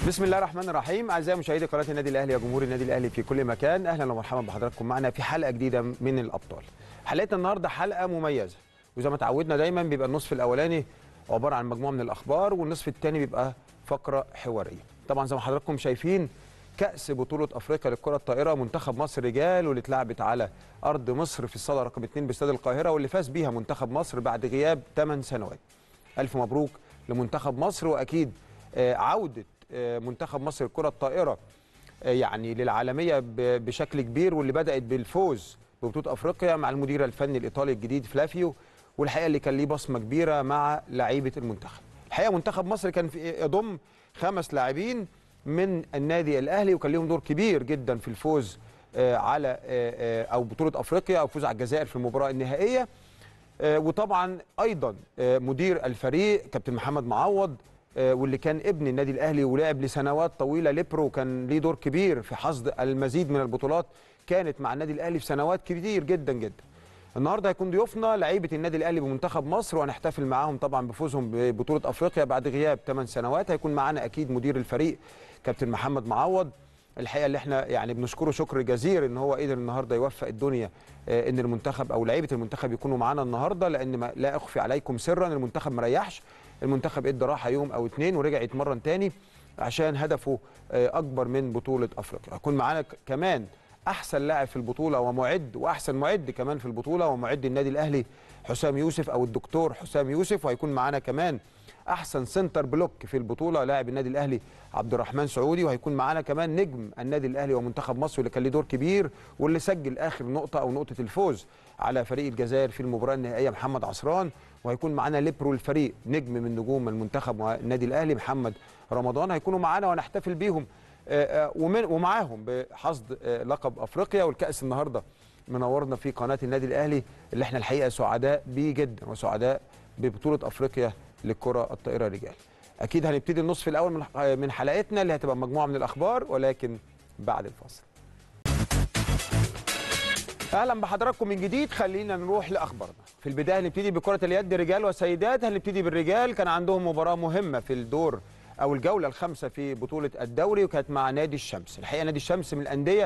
بسم الله الرحمن الرحيم اعزائي مشاهدي قناه النادي الاهلي يا جمهور النادي الاهلي في كل مكان اهلا ومرحبا بحضراتكم معنا في حلقه جديده من الابطال حلقتنا النهارده حلقه مميزه وزي ما تعودنا دايما بيبقى النصف الاولاني عباره عن مجموعه من الاخبار والنصف الثاني بيبقى فقره حواريه طبعا زي ما حضراتكم شايفين كأس بطولة أفريقيا للكرة الطائرة منتخب مصر رجال واللي اتلعبت على أرض مصر في الصالة رقم 2 باستاد القاهرة واللي فاز بيها منتخب مصر بعد غياب 8 سنوات. ألف مبروك لمنتخب مصر وأكيد آه، عودة آه، منتخب مصر الكرة الطائرة آه، يعني للعالمية ب- بشكل كبير واللي بدأت بالفوز ببطولة أفريقيا مع المدير الفني الإيطالي الجديد فلافيو والحقيقة اللي كان ليه بصمة كبيرة مع لعيبة المنتخب. الحقيقة منتخب مصر كان في يضم خمس لاعبين من النادي الاهلي وكان ليهم دور كبير جدا في الفوز آه، على آه، آه، او بطوله افريقيا او فوز على الجزائر في المباراه النهائيه آه، وطبعا ايضا آه، مدير الفريق كابتن محمد معوض آه، واللي كان ابن النادي الاهلي ولعب لسنوات طويله ليبرو كان ليه دور كبير في حصد المزيد من البطولات كانت مع النادي الاهلي في سنوات كتير جدا جدا النهارده هيكون ضيوفنا لعيبه النادي الاهلي بمنتخب مصر وهنحتفل معاهم طبعا بفوزهم ببطوله افريقيا بعد غياب 8 سنوات هيكون معانا اكيد مدير الفريق كابتن محمد معوض الحقيقه اللي احنا يعني بنشكره شكر جزير ان هو قدر النهارده يوفق الدنيا آه، ان المنتخب او لعيبه المنتخب يكونوا معانا النهارده لان ما لا اخفي عليكم سرا المنتخب مريحش المنتخب ادى راحه يوم او اتنين ورجع يتمرن تاني عشان هدفه آه، اكبر من بطوله افريقيا هيكون معانا ك- كمان احسن لاعب في البطوله ومعد واحسن معد كمان في البطوله ومعد النادي الاهلي حسام يوسف او الدكتور حسام يوسف وهيكون معانا كمان احسن سنتر بلوك في البطوله لاعب النادي الاهلي عبد الرحمن سعودي وهيكون معانا كمان نجم النادي الاهلي ومنتخب مصر اللي كان ليه دور كبير واللي سجل اخر نقطه او نقطه الفوز على فريق الجزائر في المباراه النهائيه محمد عصران وهيكون معانا ليبرو الفريق نجم من نجوم المنتخب والنادي الاهلي محمد رمضان هيكونوا معانا وهنحتفل بيهم آه، آه، ومن ومعاهم بحصد آه، لقب افريقيا والكاس النهارده منورنا في قناه النادي الاهلي اللي احنا الحقيقه سعداء بيه جدا وسعداء ببطوله افريقيا للكره الطائره رجال. اكيد هنبتدي النصف الاول من آه، من حلقتنا اللي هتبقى مجموعه من الاخبار ولكن بعد الفاصل. اهلا بحضراتكم من جديد خلينا نروح لاخبارنا في البدايه هنبتدي بكره اليد رجال وسيدات هنبتدي بالرجال كان عندهم مباراه مهمه في الدور او الجوله الخامسه في بطوله الدوري وكانت مع نادي الشمس الحقيقه نادي الشمس من الانديه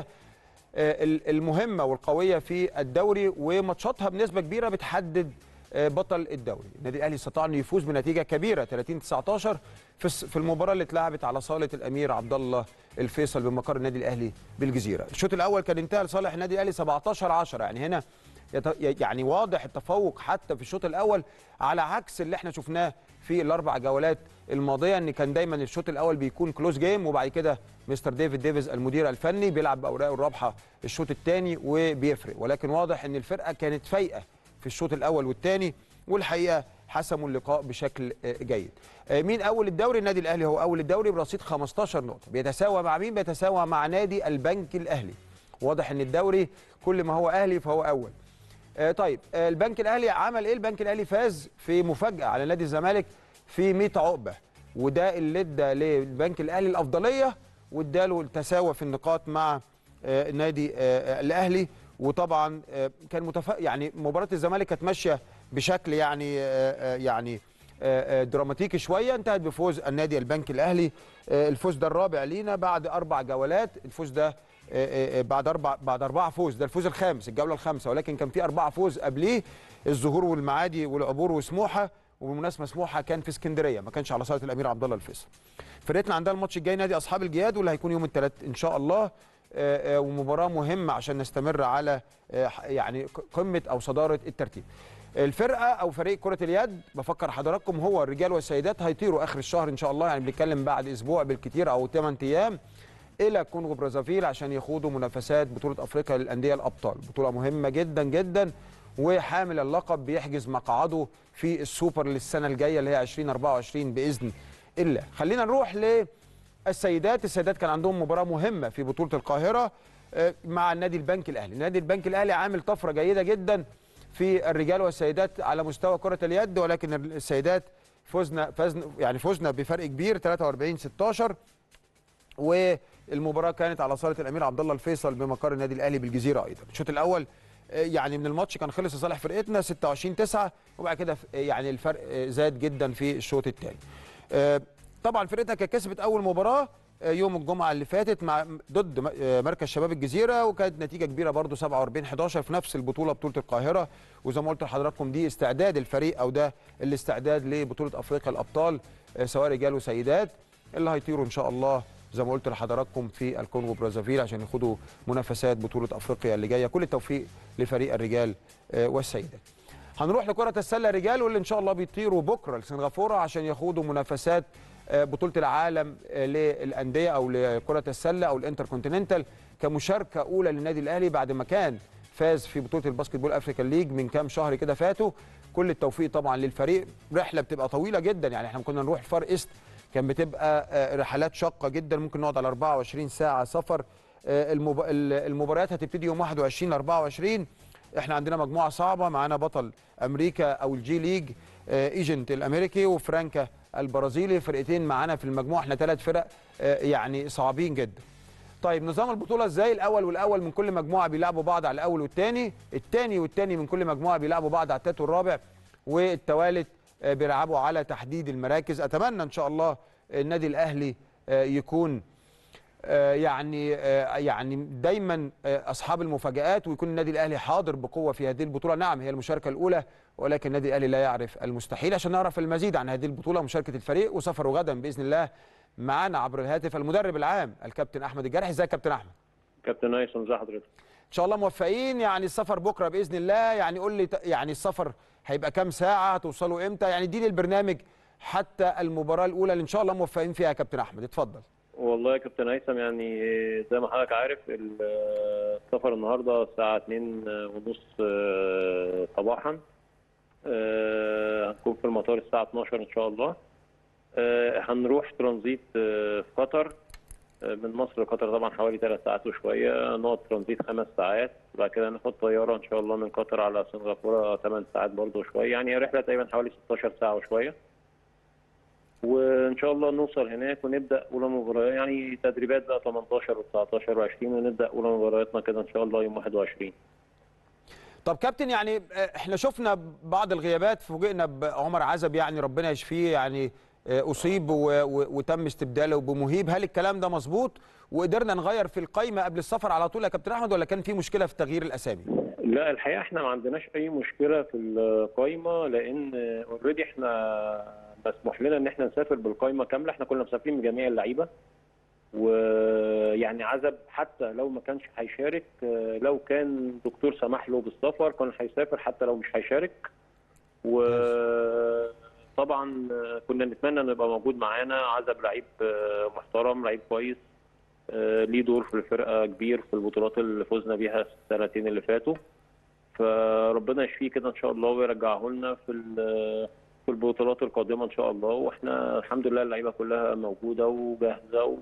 آه، ال- المهمه والقويه في الدوري وماتشاتها بنسبه كبيره بتحدد آه، بطل الدوري النادي الاهلي استطاع انه يفوز بنتيجه كبيره 30 19 في الس- في المباراه اللي اتلعبت على صاله الامير عبد الله الفيصل بمقر النادي الاهلي بالجزيره الشوط الاول كان انتهى لصالح النادي الاهلي 17 10 يعني هنا يت- يعني واضح التفوق حتى في الشوط الاول على عكس اللي احنا شفناه في الاربع جولات الماضيه ان كان دايما الشوط الاول بيكون كلوز جيم وبعد كده مستر ديفيد ديفيز المدير الفني بيلعب باوراقه الرابحه الشوط الثاني وبيفرق ولكن واضح ان الفرقه كانت فايقه في الشوط الاول والثاني والحقيقه حسموا اللقاء بشكل آه، جيد. آه، مين اول الدوري؟ النادي الاهلي هو اول الدوري برصيد 15 نقطه، بيتساوى مع مين؟ بيتساوى مع نادي البنك الاهلي. واضح ان الدوري كل ما هو اهلي فهو اول. آه، طيب آه، البنك الاهلي عمل ايه؟ البنك الاهلي فاز في مفاجاه على نادي الزمالك في 100 عقبه وده اللي ادى للبنك الاهلي الافضليه واداله التساوى في النقاط مع آه، نادي آه، الاهلي وطبعا آه، كان متف... يعني مباراه الزمالك كانت ماشيه بشكل يعني آه، آه، يعني آه، آه، دراماتيكي شويه انتهت بفوز النادي البنك الاهلي آه، الفوز ده الرابع لينا بعد اربع جولات الفوز ده آه، آه، آه، بعد اربع بعد اربعه فوز ده الفوز الخامس الجوله الخامسه ولكن كان في اربعه فوز قبليه الظهور والمعادي والعبور وسموحه وبالمناسبه سموحه كان في اسكندريه ما كانش على صاله الامير عبد الله الفيصل فرقتنا عندها الماتش الجاي نادي اصحاب الجياد واللي هيكون يوم الثلاث ان شاء الله آه، آه، ومباراه مهمه عشان نستمر على آه، ح- يعني ق- قمه او صداره الترتيب الفرقه او فريق كره اليد بفكر حضراتكم هو الرجال والسيدات هيطيروا اخر الشهر ان شاء الله يعني بنتكلم بعد اسبوع بالكثير او 8 ايام الى كونغو برازافيل عشان يخوضوا منافسات بطوله افريقيا للانديه الابطال بطوله مهمه جدا جدا وحامل اللقب بيحجز مقعده في السوبر للسنه الجايه اللي هي 2024 باذن الله خلينا نروح للسيدات السيدات كان عندهم مباراه مهمه في بطوله القاهره آه، مع النادي البنك الاهلي النادي البنك الاهلي عامل طفره جيده جدا في الرجال والسيدات على مستوى كره اليد ولكن السيدات فزنا فزنا يعني فزنا بفرق كبير 43 16 والمباراه كانت على صاله الامير عبد الله الفيصل بمقر النادي الاهلي بالجزيره ايضا الشوط الاول آه، يعني من الماتش كان خلص لصالح فرقتنا 26 9 وبعد كده آه، يعني الفرق آه، زاد جدا في الشوط الثاني طبعا فرقتنا كانت كسبت اول مباراه يوم الجمعه اللي فاتت مع ضد م- مركز شباب الجزيره وكانت نتيجه كبيره برضو 47 11 في نفس البطوله بطوله القاهره وزي ما قلت لحضراتكم دي استعداد الفريق او ده الاستعداد لبطوله افريقيا الابطال آه، سواء رجال وسيدات اللي هيطيروا ان شاء الله زي ما قلت لحضراتكم في الكونغو برازافيل عشان يخوضوا منافسات بطوله افريقيا اللي جايه كل التوفيق لفريق الرجال آه، والسيدات هنروح لكرة السلة رجال واللي إن شاء الله بيطيروا بكرة لسنغافورة عشان يخوضوا منافسات آه، بطولة العالم آه، للأندية أو لكرة السلة أو الانتر كونتيننتال كمشاركة أولى للنادي الأهلي بعد ما كان فاز في بطولة الباسكت بول أفريكان ليج من كام شهر كده فاتوا كل التوفيق طبعا للفريق رحلة بتبقى طويلة جدا يعني احنا كنا نروح الفار إيست كان بتبقى آه، رحلات شاقة جدا ممكن نقعد على 24 ساعة سفر آه، المب... ال- المباريات هتبتدي يوم 21 ل 24 احنا عندنا مجموعه صعبه معانا بطل امريكا او الجي ليج آه، ايجنت الامريكي وفرانكا البرازيلي فرقتين معانا في المجموعه احنا ثلاث فرق آه، يعني صعبين جدا طيب نظام البطوله ازاي الاول والاول من كل مجموعه بيلعبوا بعض على الاول والثاني الثاني والثاني من كل مجموعه بيلعبوا بعض على الثالث والرابع والثوالث آه، بيلعبوا على تحديد المراكز اتمنى ان شاء الله النادي الاهلي آه، يكون آه، يعني آه، يعني دايما آه، اصحاب المفاجات ويكون النادي الاهلي حاضر بقوه في هذه البطوله نعم هي المشاركه الاولى ولكن النادي الاهلي لا يعرف المستحيل عشان نعرف المزيد عن هذه البطوله مشاركه الفريق وسفره غدا باذن الله معانا عبر الهاتف المدرب العام الكابتن احمد الجرحي ازيك يا كابتن احمد كابتن هيثم ازي حضرتك ان شاء الله موفقين يعني السفر بكره باذن الله يعني قول لي ت- يعني السفر هيبقى كام ساعه هتوصلوا امتى يعني اديني البرنامج حتى المباراه الاولى اللي ان شاء الله موفقين فيها يا كابتن احمد اتفضل والله يا كابتن هيثم يعني زي ما حضرتك عارف ال- السفر النهارده الساعه 2 ونص آه، صباحا آه، هنكون في المطار الساعه 12 ان شاء الله آه، هنروح ترانزيت آه، في قطر آه، من مصر لقطر طبعا حوالي ثلاث ساعات وشويه نقعد ترانزيت خمس ساعات بعد كده ناخد طياره ان شاء الله من قطر على سنغافوره ثمان ساعات برضه وشويه يعني رحله تقريبا حوالي 16 ساعه وشويه وان شاء الله نوصل هناك ونبدا اولى مباريات يعني تدريبات بقى 18 و19 و20 ونبدا اولى مبارياتنا كده ان شاء الله يوم 21 طب كابتن يعني آه، احنا شفنا بعض الغيابات فوجئنا بعمر عزب يعني ربنا يشفيه يعني آه، اصيب و- و- وتم استبداله بمهيب هل الكلام ده مظبوط وقدرنا نغير في القايمه قبل السفر على طول يا كابتن احمد ولا كان في مشكله في تغيير الاسامي لا الحقيقه احنا ما عندناش اي مشكله في القايمه لان اوريدي احنا مسموح لنا ان احنا نسافر بالقايمه كامله احنا كنا مسافرين بجميع اللعيبه ويعني عزب حتى لو ما كانش هيشارك آه، لو كان دكتور سمح له بالسفر كان هيسافر حتى لو مش هيشارك وطبعا كنا نتمنى انه يبقى موجود معانا عزب لعيب آه، محترم لعيب كويس آه، ليه دور في الفرقه كبير في البطولات اللي فزنا بيها السنتين اللي فاتوا فربنا يشفيه كده ان شاء الله ويرجعه لنا في ال- في البطولات القادمه ان شاء الله واحنا الحمد لله اللعيبه كلها موجوده وجاهزه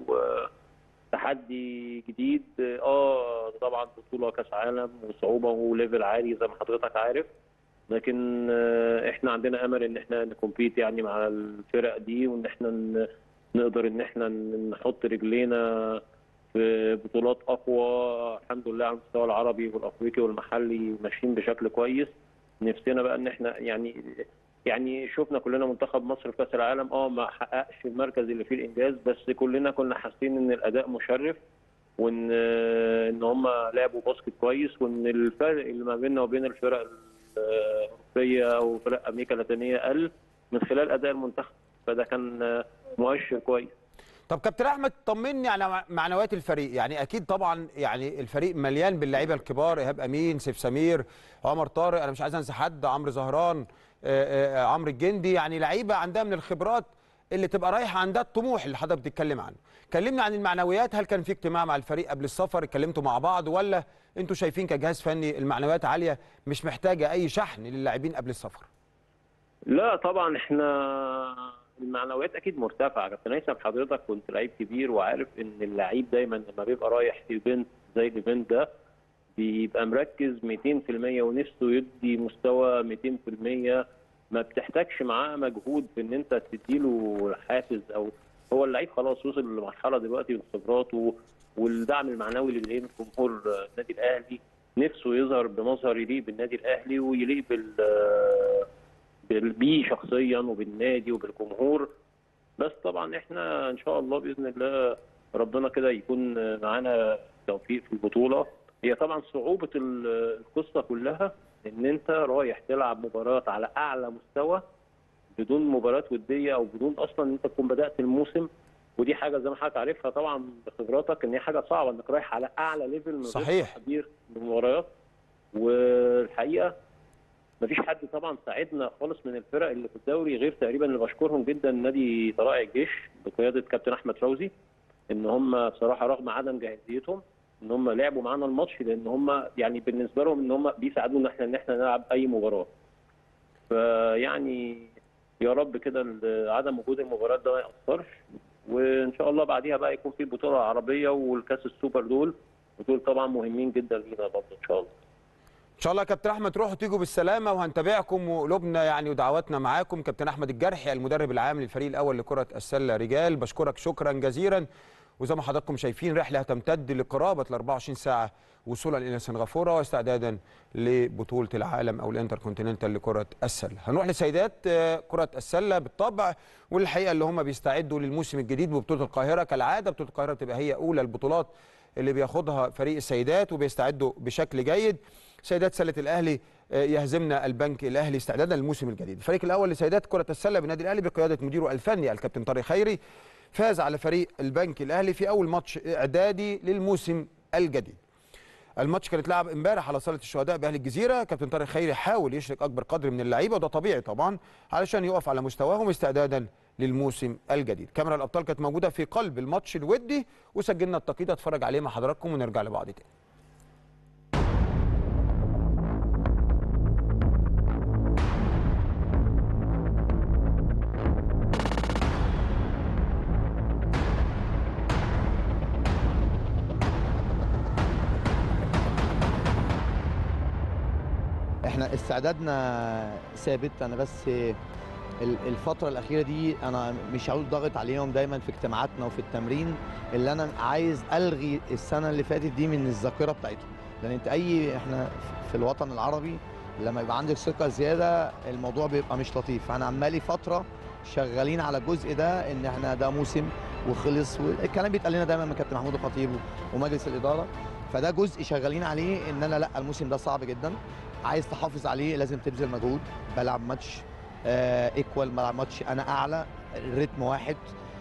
وتحدي جديد اه طبعا بطوله كاس عالم وصعوبه وليفل عالي زي ما حضرتك عارف لكن آه، احنا عندنا امل ان احنا نكمبيت يعني مع الفرق دي وان احنا ن- نقدر ان احنا نحط رجلينا في بطولات اقوى الحمد لله على المستوى العربي والافريقي والمحلي ماشيين بشكل كويس نفسنا بقى ان احنا يعني يعني شفنا كلنا منتخب مصر في كاس العالم اه ما حققش المركز اللي فيه الانجاز بس كلنا كنا حاسين ان الاداء مشرف وان ان هم لعبوا باسكت كويس وان الفرق اللي ما بيننا وبين الفرق الاوروبيه او فرق امريكا اللاتينيه قل من خلال اداء المنتخب فده كان مؤشر كويس طب كابتن احمد طمني على مع- معنويات الفريق يعني اكيد طبعا يعني الفريق مليان باللعيبه الكبار ايهاب امين سيف سمير عمر طارق انا مش عايز انسى حد عمرو زهران آه، آه، عمرو الجندي يعني لعيبه عندها من الخبرات اللي تبقى رايحه عندها الطموح اللي حضرتك بتتكلم عنه كلمنا عن المعنويات هل كان في اجتماع مع الفريق قبل السفر اتكلمتوا مع بعض ولا انتوا شايفين كجهاز فني المعنويات عاليه مش محتاجه اي شحن للاعبين قبل السفر لا طبعا احنا المعنويات اكيد مرتفعه كابتن هيثم حضرتك كنت لعيب كبير وعارف ان اللعيب دايما لما بيبقى رايح ايفنت زي الايفنت ده بيبقى مركز 200% ونفسه يدي مستوى 200% ما بتحتاجش معاه مجهود في ان انت تديله حافز او هو اللعيب خلاص وصل لمرحله دلوقتي من خبراته والدعم المعنوي اللي بيلاقيه من جمهور النادي الاهلي نفسه يظهر بمظهر يليق بالنادي الاهلي ويليق بال بال- بيه شخصيا وبالنادي وبالجمهور بس طبعا احنا ان شاء الله باذن الله ربنا كده يكون معانا توفيق في البطوله هي طبعا صعوبه ال- القصه كلها ان انت رايح تلعب مباراه على اعلى مستوى بدون مباراه وديه او بدون اصلا ان انت تكون بدات الموسم ودي حاجه زي ما حضرتك عارفها طبعا بخبراتك ان هي حاجه صعبه انك رايح على اعلى ليفل من غير صحيح. تحضير للمباريات والحقيقه مفيش حد طبعا ساعدنا خالص من الفرق اللي في الدوري غير تقريبا اللي بشكرهم جدا نادي طلائع الجيش بقياده كابتن احمد فوزي ان هم بصراحه رغم عدم جاهزيتهم ان هم لعبوا معانا الماتش لان هم يعني بالنسبه لهم ان هم بيساعدونا احنا ان احنا نلعب اي مباراه. فيعني يا رب كده ال- عدم وجود المباراه ده ما ياثرش وان شاء الله بعديها بقى يكون في البطوله العربيه والكاس السوبر دول ودول طبعا مهمين جدا لينا برضه ان شاء الله. ان شاء الله يا كابتن احمد تروحوا تيجوا بالسلامه وهنتابعكم وقلوبنا يعني ودعواتنا معاكم كابتن احمد الجرحي المدرب العام للفريق الاول لكره السله رجال بشكرك شكرا جزيلا وزي ما حضراتكم شايفين رحله هتمتد لقرابه ال 24 ساعه وصولا الى سنغافوره واستعدادا لبطوله العالم او الانتر كونتيننتال لكره السله. هنروح لسيدات آه، كره السله بالطبع والحقيقه اللي هم بيستعدوا للموسم الجديد ببطوله القاهره كالعاده بطوله القاهره بتبقى هي اولى البطولات اللي بياخدها فريق السيدات وبيستعدوا بشكل جيد. سيدات سله الاهلي آه، يهزمنا البنك الاهلي استعدادا للموسم الجديد. الفريق الاول لسيدات كره السله بالنادي الاهلي بقياده مديره الفني الكابتن طارق خيري فاز على فريق البنك الاهلي في اول ماتش اعدادي للموسم الجديد. الماتش كان اتلعب امبارح على صاله الشهداء باهل الجزيره كابتن طارق خيري حاول يشرك اكبر قدر من اللعيبه وده طبيعي طبعا علشان يقف على مستواهم استعدادا للموسم الجديد كاميرا الابطال كانت موجوده في قلب الماتش الودي وسجلنا التقييد اتفرج عليه مع حضراتكم ونرجع لبعض تاني احنا استعدادنا ثابت انا بس ال- الفترة الأخيرة دي أنا مش عاوز ضاغط عليهم دايما في اجتماعاتنا وفي التمرين اللي أنا عايز ألغي السنة اللي فاتت دي من الذاكرة بتاعتهم لأن أنت أي إحنا في الوطن العربي لما يبقى عندك ثقة زيادة الموضوع بيبقى مش لطيف فأنا عمالي فترة شغالين على الجزء ده إن إحنا ده موسم وخلص والكلام بيتقال لنا دايما من كابتن محمود الخطيب ومجلس الإدارة فده جزء شغالين عليه إن أنا لا الموسم ده صعب جدا عايز تحافظ عليه لازم تبذل مجهود بلعب ماتش آه ايكوال بلعب ماتش انا اعلى الريتم واحد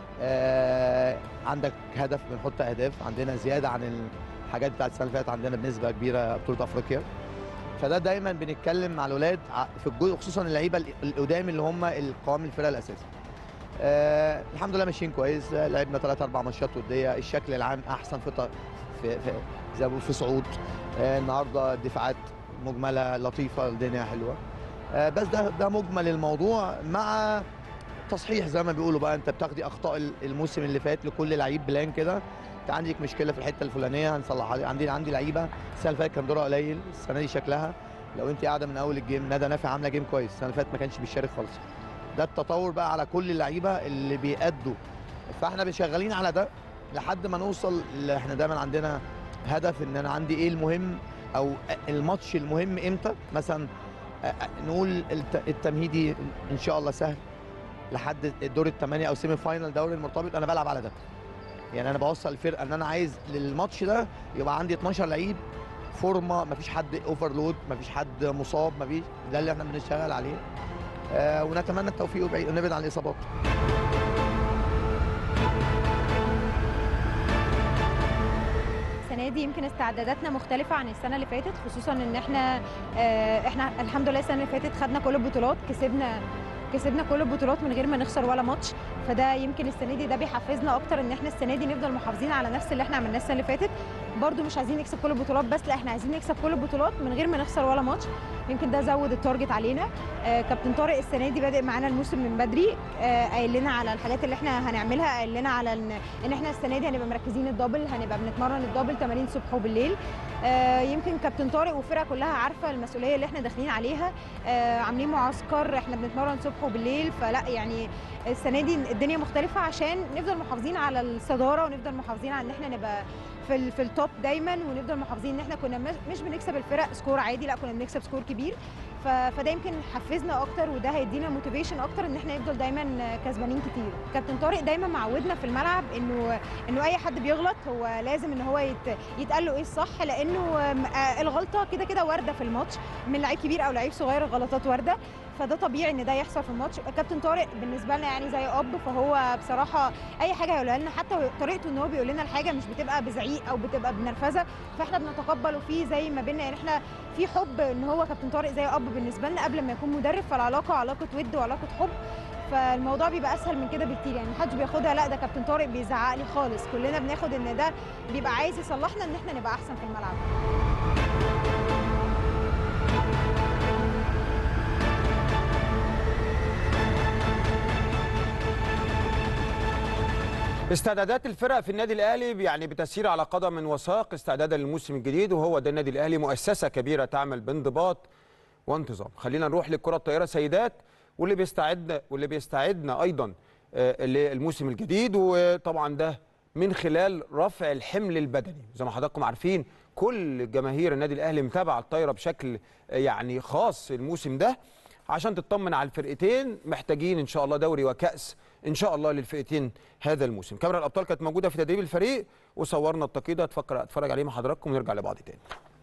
آه عندك هدف بنحط اهداف عندنا زياده عن الحاجات بتاعت السنه اللي فاتت عندنا بنسبه كبيره بطوله افريقيا فده دايما بنتكلم مع الاولاد ع- في الجزء خصوصا اللعيبه ال- القدام اللي هم القوام الفرقه الاساسي آه الحمد لله ماشيين كويس آه، لعبنا ثلاث اربع ماتشات وديه الشكل العام احسن في ط- في, في زي ما بيقولوا في صعود آه النهارده الدفاعات مجمله لطيفه الدنيا حلوه آه، بس ده ده مجمل الموضوع مع تصحيح زي ما بيقولوا بقى انت بتاخدي اخطاء ال- الموسم اللي فات لكل لعيب بلان كده انت عندك مشكله في الحته الفلانيه هنصلحها عندي عندي لعيبه السنه اللي فاتت كان دورها قليل السنه دي شكلها لو انت قاعده من اول الجيم ندى نافع عامله جيم كويس السنه اللي فاتت ما كانش بيشارك خالص ده التطور بقى على كل اللعيبه اللي بيأدوا فاحنا شغالين على ده لحد ما نوصل ل- احنا دايما عندنا هدف ان انا عندي ايه المهم او الماتش المهم امتى مثلا أ- أ- نقول الت- التمهيدي ان شاء الله سهل لحد الدور الثمانيه او سيمي فاينل دوري المرتبط انا بلعب على ده يعني انا بوصل الفرقه ان انا عايز للماتش ده يبقى عندي 12 لعيب فورمه مفيش حد اوفرلود مفيش حد مصاب مفيش ده اللي احنا بنشتغل عليه آه ونتمنى التوفيق وبعيد ونبعد عن الاصابات السنه دي يمكن استعداداتنا مختلفه عن السنه اللي فاتت خصوصا ان احنا آه، احنا الحمد لله السنه اللي فاتت خدنا كل البطولات كسبنا كسبنا كل البطولات من غير ما نخسر ولا ماتش فده يمكن السنه دي ده بيحفزنا اكتر ان احنا السنه دي نفضل محافظين على نفس اللي احنا عملناه السنه اللي فاتت برضو مش عايزين نكسب كل البطولات بس لا احنا عايزين نكسب كل البطولات من غير ما نخسر ولا ماتش يمكن ده زود التارجت علينا آه كابتن طارق السنه دي بادئ معانا الموسم من بدري آه قايل لنا على الحاجات اللي احنا هنعملها قايل لنا على ان, إن احنا السنه دي هنبقى مركزين الدبل هنبقى بنتمرن الدبل تمارين صبح وبالليل آه يمكن كابتن طارق والفرقه كلها عارفه المسؤوليه اللي احنا داخلين عليها آه عاملين معسكر احنا بنتمرن صبح وبالليل فلا يعني السنه دي الدنيا مختلفه عشان نفضل محافظين على الصداره ونفضل محافظين على ان احنا نبقى في ال- في التوب دايما ونفضل محافظين ان احنا كنا مش- مش بنكسب الفرق سكور عادي لا كنا بنكسب سكور كبير ف- فده يمكن حفزنا اكتر وده هيدينا موتيفيشن اكتر ان احنا نفضل دايما كسبانين كتير كابتن طارق دايما معودنا في الملعب انه انه اي حد بيغلط هو لازم ان هو يت... يتقال له ايه الصح لانه آم، آه، الغلطه كده كده وارده في الماتش من لعيب كبير او لعيب صغير الغلطات وارده فده طبيعي ان ده يحصل في الماتش كابتن طارق بالنسبه لنا يعني زي اب فهو بصراحه اي حاجه هيقولها لنا حتى طريقته ان هو بيقول لنا الحاجه مش بتبقى بزعيق او بتبقى بنرفزه فاحنا بنتقبله فيه زي ما بينا يعني احنا في حب ان هو كابتن طارق زي اب بالنسبه لنا قبل ما يكون مدرب فالعلاقه علاقه ود وعلاقه حب فالموضوع بيبقى اسهل من كده بكتير يعني محدش بياخدها لا ده كابتن طارق بيزعق لي خالص كلنا بناخد ان ده بيبقى عايز يصلحنا ان احنا نبقى احسن في الملعب استعدادات الفرق في النادي الاهلي يعني بتسير على قدم وساق استعدادا للموسم الجديد وهو ده النادي الاهلي مؤسسه كبيره تعمل بانضباط وانتظام خلينا نروح للكره الطائره سيدات واللي بيستعد واللي بيستعدنا ايضا آه، للموسم الجديد وطبعا ده من خلال رفع الحمل البدني زي ما حضراتكم عارفين كل جماهير النادي الاهلي متابعه الطايره بشكل آه، يعني خاص الموسم ده عشان تطمن على الفرقتين محتاجين ان شاء الله دوري وكاس ان شاء الله للفرقتين هذا الموسم كاميرا الابطال كانت موجوده في تدريب الفريق وصورنا التقييد ده اتفكر اتفرج عليه مع حضراتكم ونرجع لبعض تاني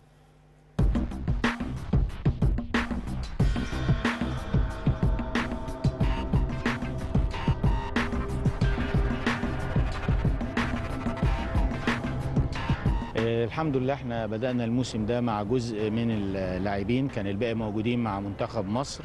آه، الحمد لله احنا بدأنا الموسم ده مع جزء من اللاعبين كان الباقي موجودين مع منتخب مصر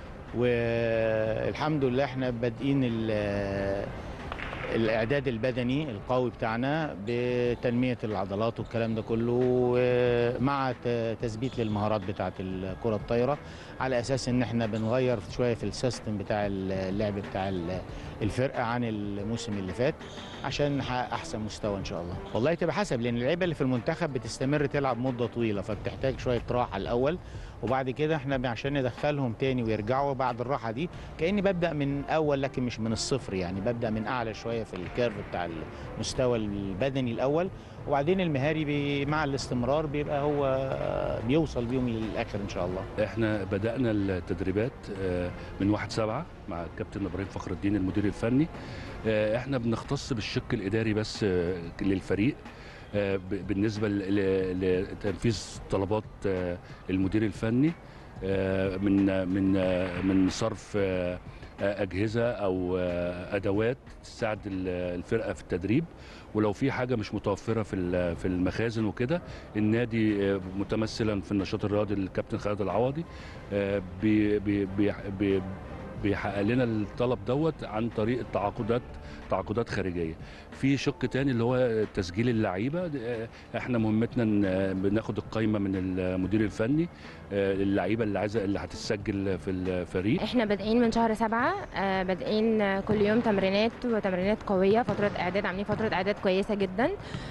والحمد لله احنا بادئين ال- الاعداد البدني القوي بتاعنا بتنميه العضلات والكلام ده كله آه، مع ت- تثبيت للمهارات بتاعه الكره الطايره على اساس ان احنا بنغير شويه في السيستم بتاع اللعب بتاع ال- الفرقه عن الموسم اللي فات عشان نحقق احسن مستوى ان شاء الله والله تبقى حسب لان اللعيبه اللي في المنتخب بتستمر تلعب مده طويله فبتحتاج شويه راحه الاول وبعد كده احنا عشان ندخلهم تاني ويرجعوا بعد الراحه دي كاني ببدا من اول لكن مش من الصفر يعني ببدا من اعلى شويه في الكيرف بتاع المستوى البدني الاول وبعدين المهاري بي مع الاستمرار بيبقى هو بيوصل بيهم للاخر ان شاء الله احنا بدأنا التدريبات آه، من 1 7 مع الكابتن ابراهيم فخر الدين المدير الفني آه، احنا بنختص بالشق الاداري بس آه، للفريق آه، ب- بالنسبه ل- ل- لتنفيذ طلبات آه، المدير الفني آه، من من آه، من صرف آه، آه، اجهزه او آه، ادوات تساعد ال- الفرقه في التدريب ولو في حاجه مش متوفره في ال- في المخازن وكده النادي آه، متمثلا في النشاط الرياضي الكابتن خالد العوضي آه، بي بي بي بي بيحقق لنا الطلب دوت عن طريق التعاقدات تعاقدات خارجيه في شق تاني اللي هو تسجيل اللعيبه آه، احنا مهمتنا ان آه، بناخد القائمه من المدير الفني آه، اللعيبه اللي عايزه اللي هتتسجل في الفريق احنا بادئين من شهر سبعة آه، بادئين آه، كل يوم تمرينات وتمرينات قوية فترة اعداد عاملين فترة اعداد كويسة جدا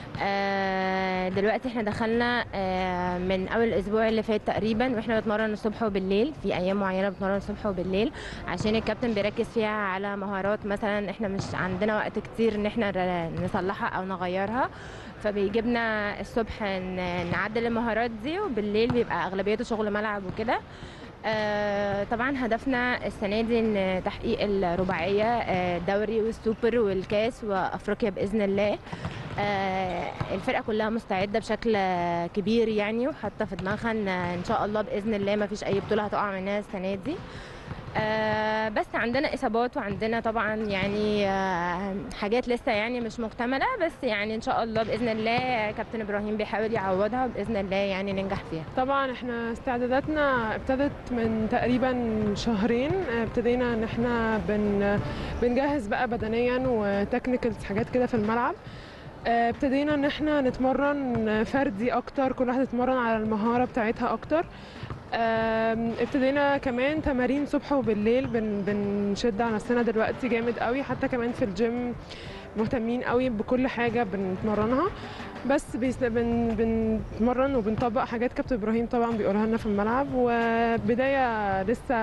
آه، دلوقتي احنا دخلنا آه، من اول الاسبوع اللي فات تقريبا واحنا بنتمرن الصبح وبالليل في ايام معينة بنتمرن الصبح وبالليل عشان الكابتن بيركز فيها على مهارات مثلا احنا مش عندنا وقت كتير ان احنا ر- نصلحها او نغيرها فبيجيبنا الصبح ن- نعدل المهارات دي وبالليل بيبقى اغلبيته شغل ملعب وكده آه، طبعا هدفنا السنه دي ان تحقيق الرباعيه آه، الدوري والسوبر والكاس وافريقيا باذن الله آه، الفرقه كلها مستعده بشكل آه، كبير يعني وحاطه في دماغها ان ان شاء الله باذن الله ما فيش اي بطوله هتقع مننا السنه دي آه، بس عندنا اصابات وعندنا طبعا يعني آه، حاجات لسه يعني مش مكتمله بس يعني ان شاء الله باذن الله كابتن ابراهيم بيحاول يعوضها باذن الله يعني ننجح فيها طبعا احنا استعداداتنا ابتدت من تقريبا شهرين اه، ابتدينا ان احنا بن بنجهز بقى بدنيا وتكنيكالز حاجات كده في الملعب اه، ابتدينا ان احنا نتمرن فردي اكتر كل واحده تتمرن على المهاره بتاعتها اكتر ام، ابتدينا كمان تمارين صبح وبالليل بن بنشد على نفسنا دلوقتي جامد قوي حتى كمان في الجيم مهتمين قوي بكل حاجه بنتمرنها بس بيس- بن بنتمرن وبنطبق حاجات كابتن ابراهيم طبعا بيقولها لنا في الملعب وبدايه لسه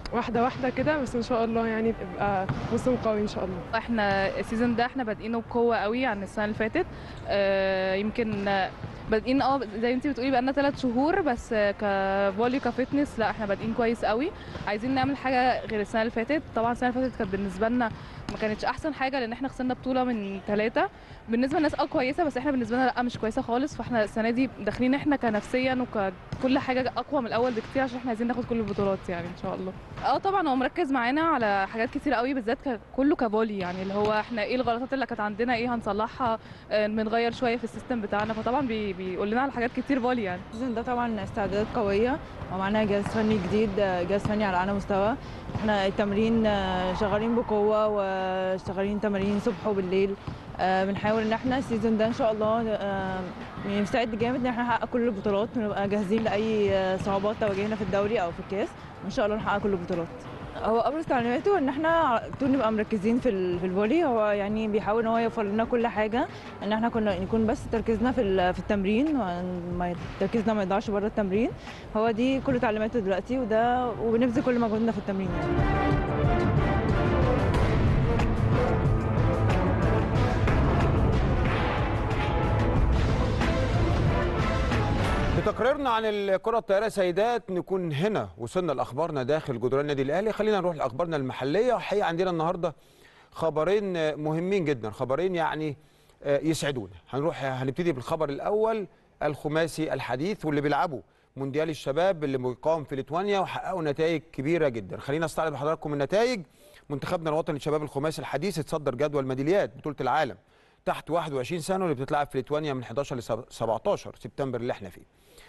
واحده واحده كده بس ان شاء الله يعني تبقى موسم قوي ان شاء الله احنا السيزون ده احنا بادئينه بقوه قوي عن السنه اللي فاتت آه، يمكن آه، بادئين اه زي انت بتقولي بقالنا ثلاث شهور بس آه، كفولي كفتنس لا احنا بادئين كويس قوي عايزين نعمل حاجه غير السنه اللي فاتت طبعا السنه اللي فاتت كانت بالنسبه لنا ما كانتش احسن حاجه لان احنا خسرنا بطوله من ثلاثه بالنسبه للناس اه كويسه بس احنا بالنسبه لنا لا مش كويسه خالص فاحنا السنه دي داخلين احنا كنفسيا وكل حاجه اقوى من الاول بكتير عشان احنا عايزين ناخد كل البطولات يعني ان شاء الله اه طبعا هو مركز معانا على حاجات كتير قوي بالذات ك- كله كفولي يعني اللي هو احنا ايه الغلطات اللي كانت عندنا ايه هنصلحها آه، بنغير شويه في السيستم بتاعنا فطبعا بي بيقول لنا على حاجات كتير فولي يعني السيزون ده طبعا استعدادات قوية ومعانا جهاز فني جديد جهاز فني على أعلى مستوى احنا التمرين آه، شغالين بقوة وشغالين تمارين صبح وبالليل آه، بنحاول ان احنا السيزون ده ان شاء الله آه، يعني مستعد جامد ان احنا نحقق كل البطولات ونبقى جاهزين لأي آه، صعوبات تواجهنا في الدوري أو في الكاس وان شاء الله نحقق كل البطولات هو ابرز تعليماته ان احنا على طول نبقى مركزين في ال- في الفولي هو يعني بيحاول ان هو يوفر لنا كل حاجه ان احنا كنا يكون بس تركيزنا في ال- في التمرين وما تركيزنا ما يضيعش بره التمرين هو دي كل تعليماته دلوقتي وده وبنبذل كل مجهودنا في التمرين يعني. بتقريرنا عن الكرة الطائرة سيدات نكون هنا وصلنا لأخبارنا داخل جدران النادي الأهلي خلينا نروح لأخبارنا المحلية وحقيقة عندنا النهاردة خبرين آه، مهمين جدا خبرين يعني آه، يسعدونا هنروح هنبتدي بالخبر الأول الخماسي الحديث واللي بيلعبوا مونديال الشباب اللي مقام في ليتوانيا وحققوا نتائج كبيرة جدا خلينا استعرض لحضراتكم النتائج منتخبنا الوطني للشباب الخماسي الحديث اتصدر جدول ميداليات بطولة العالم تحت 21 سنة واللي بتتلعب في ليتوانيا من 11 ل 17 سبتمبر اللي احنا فيه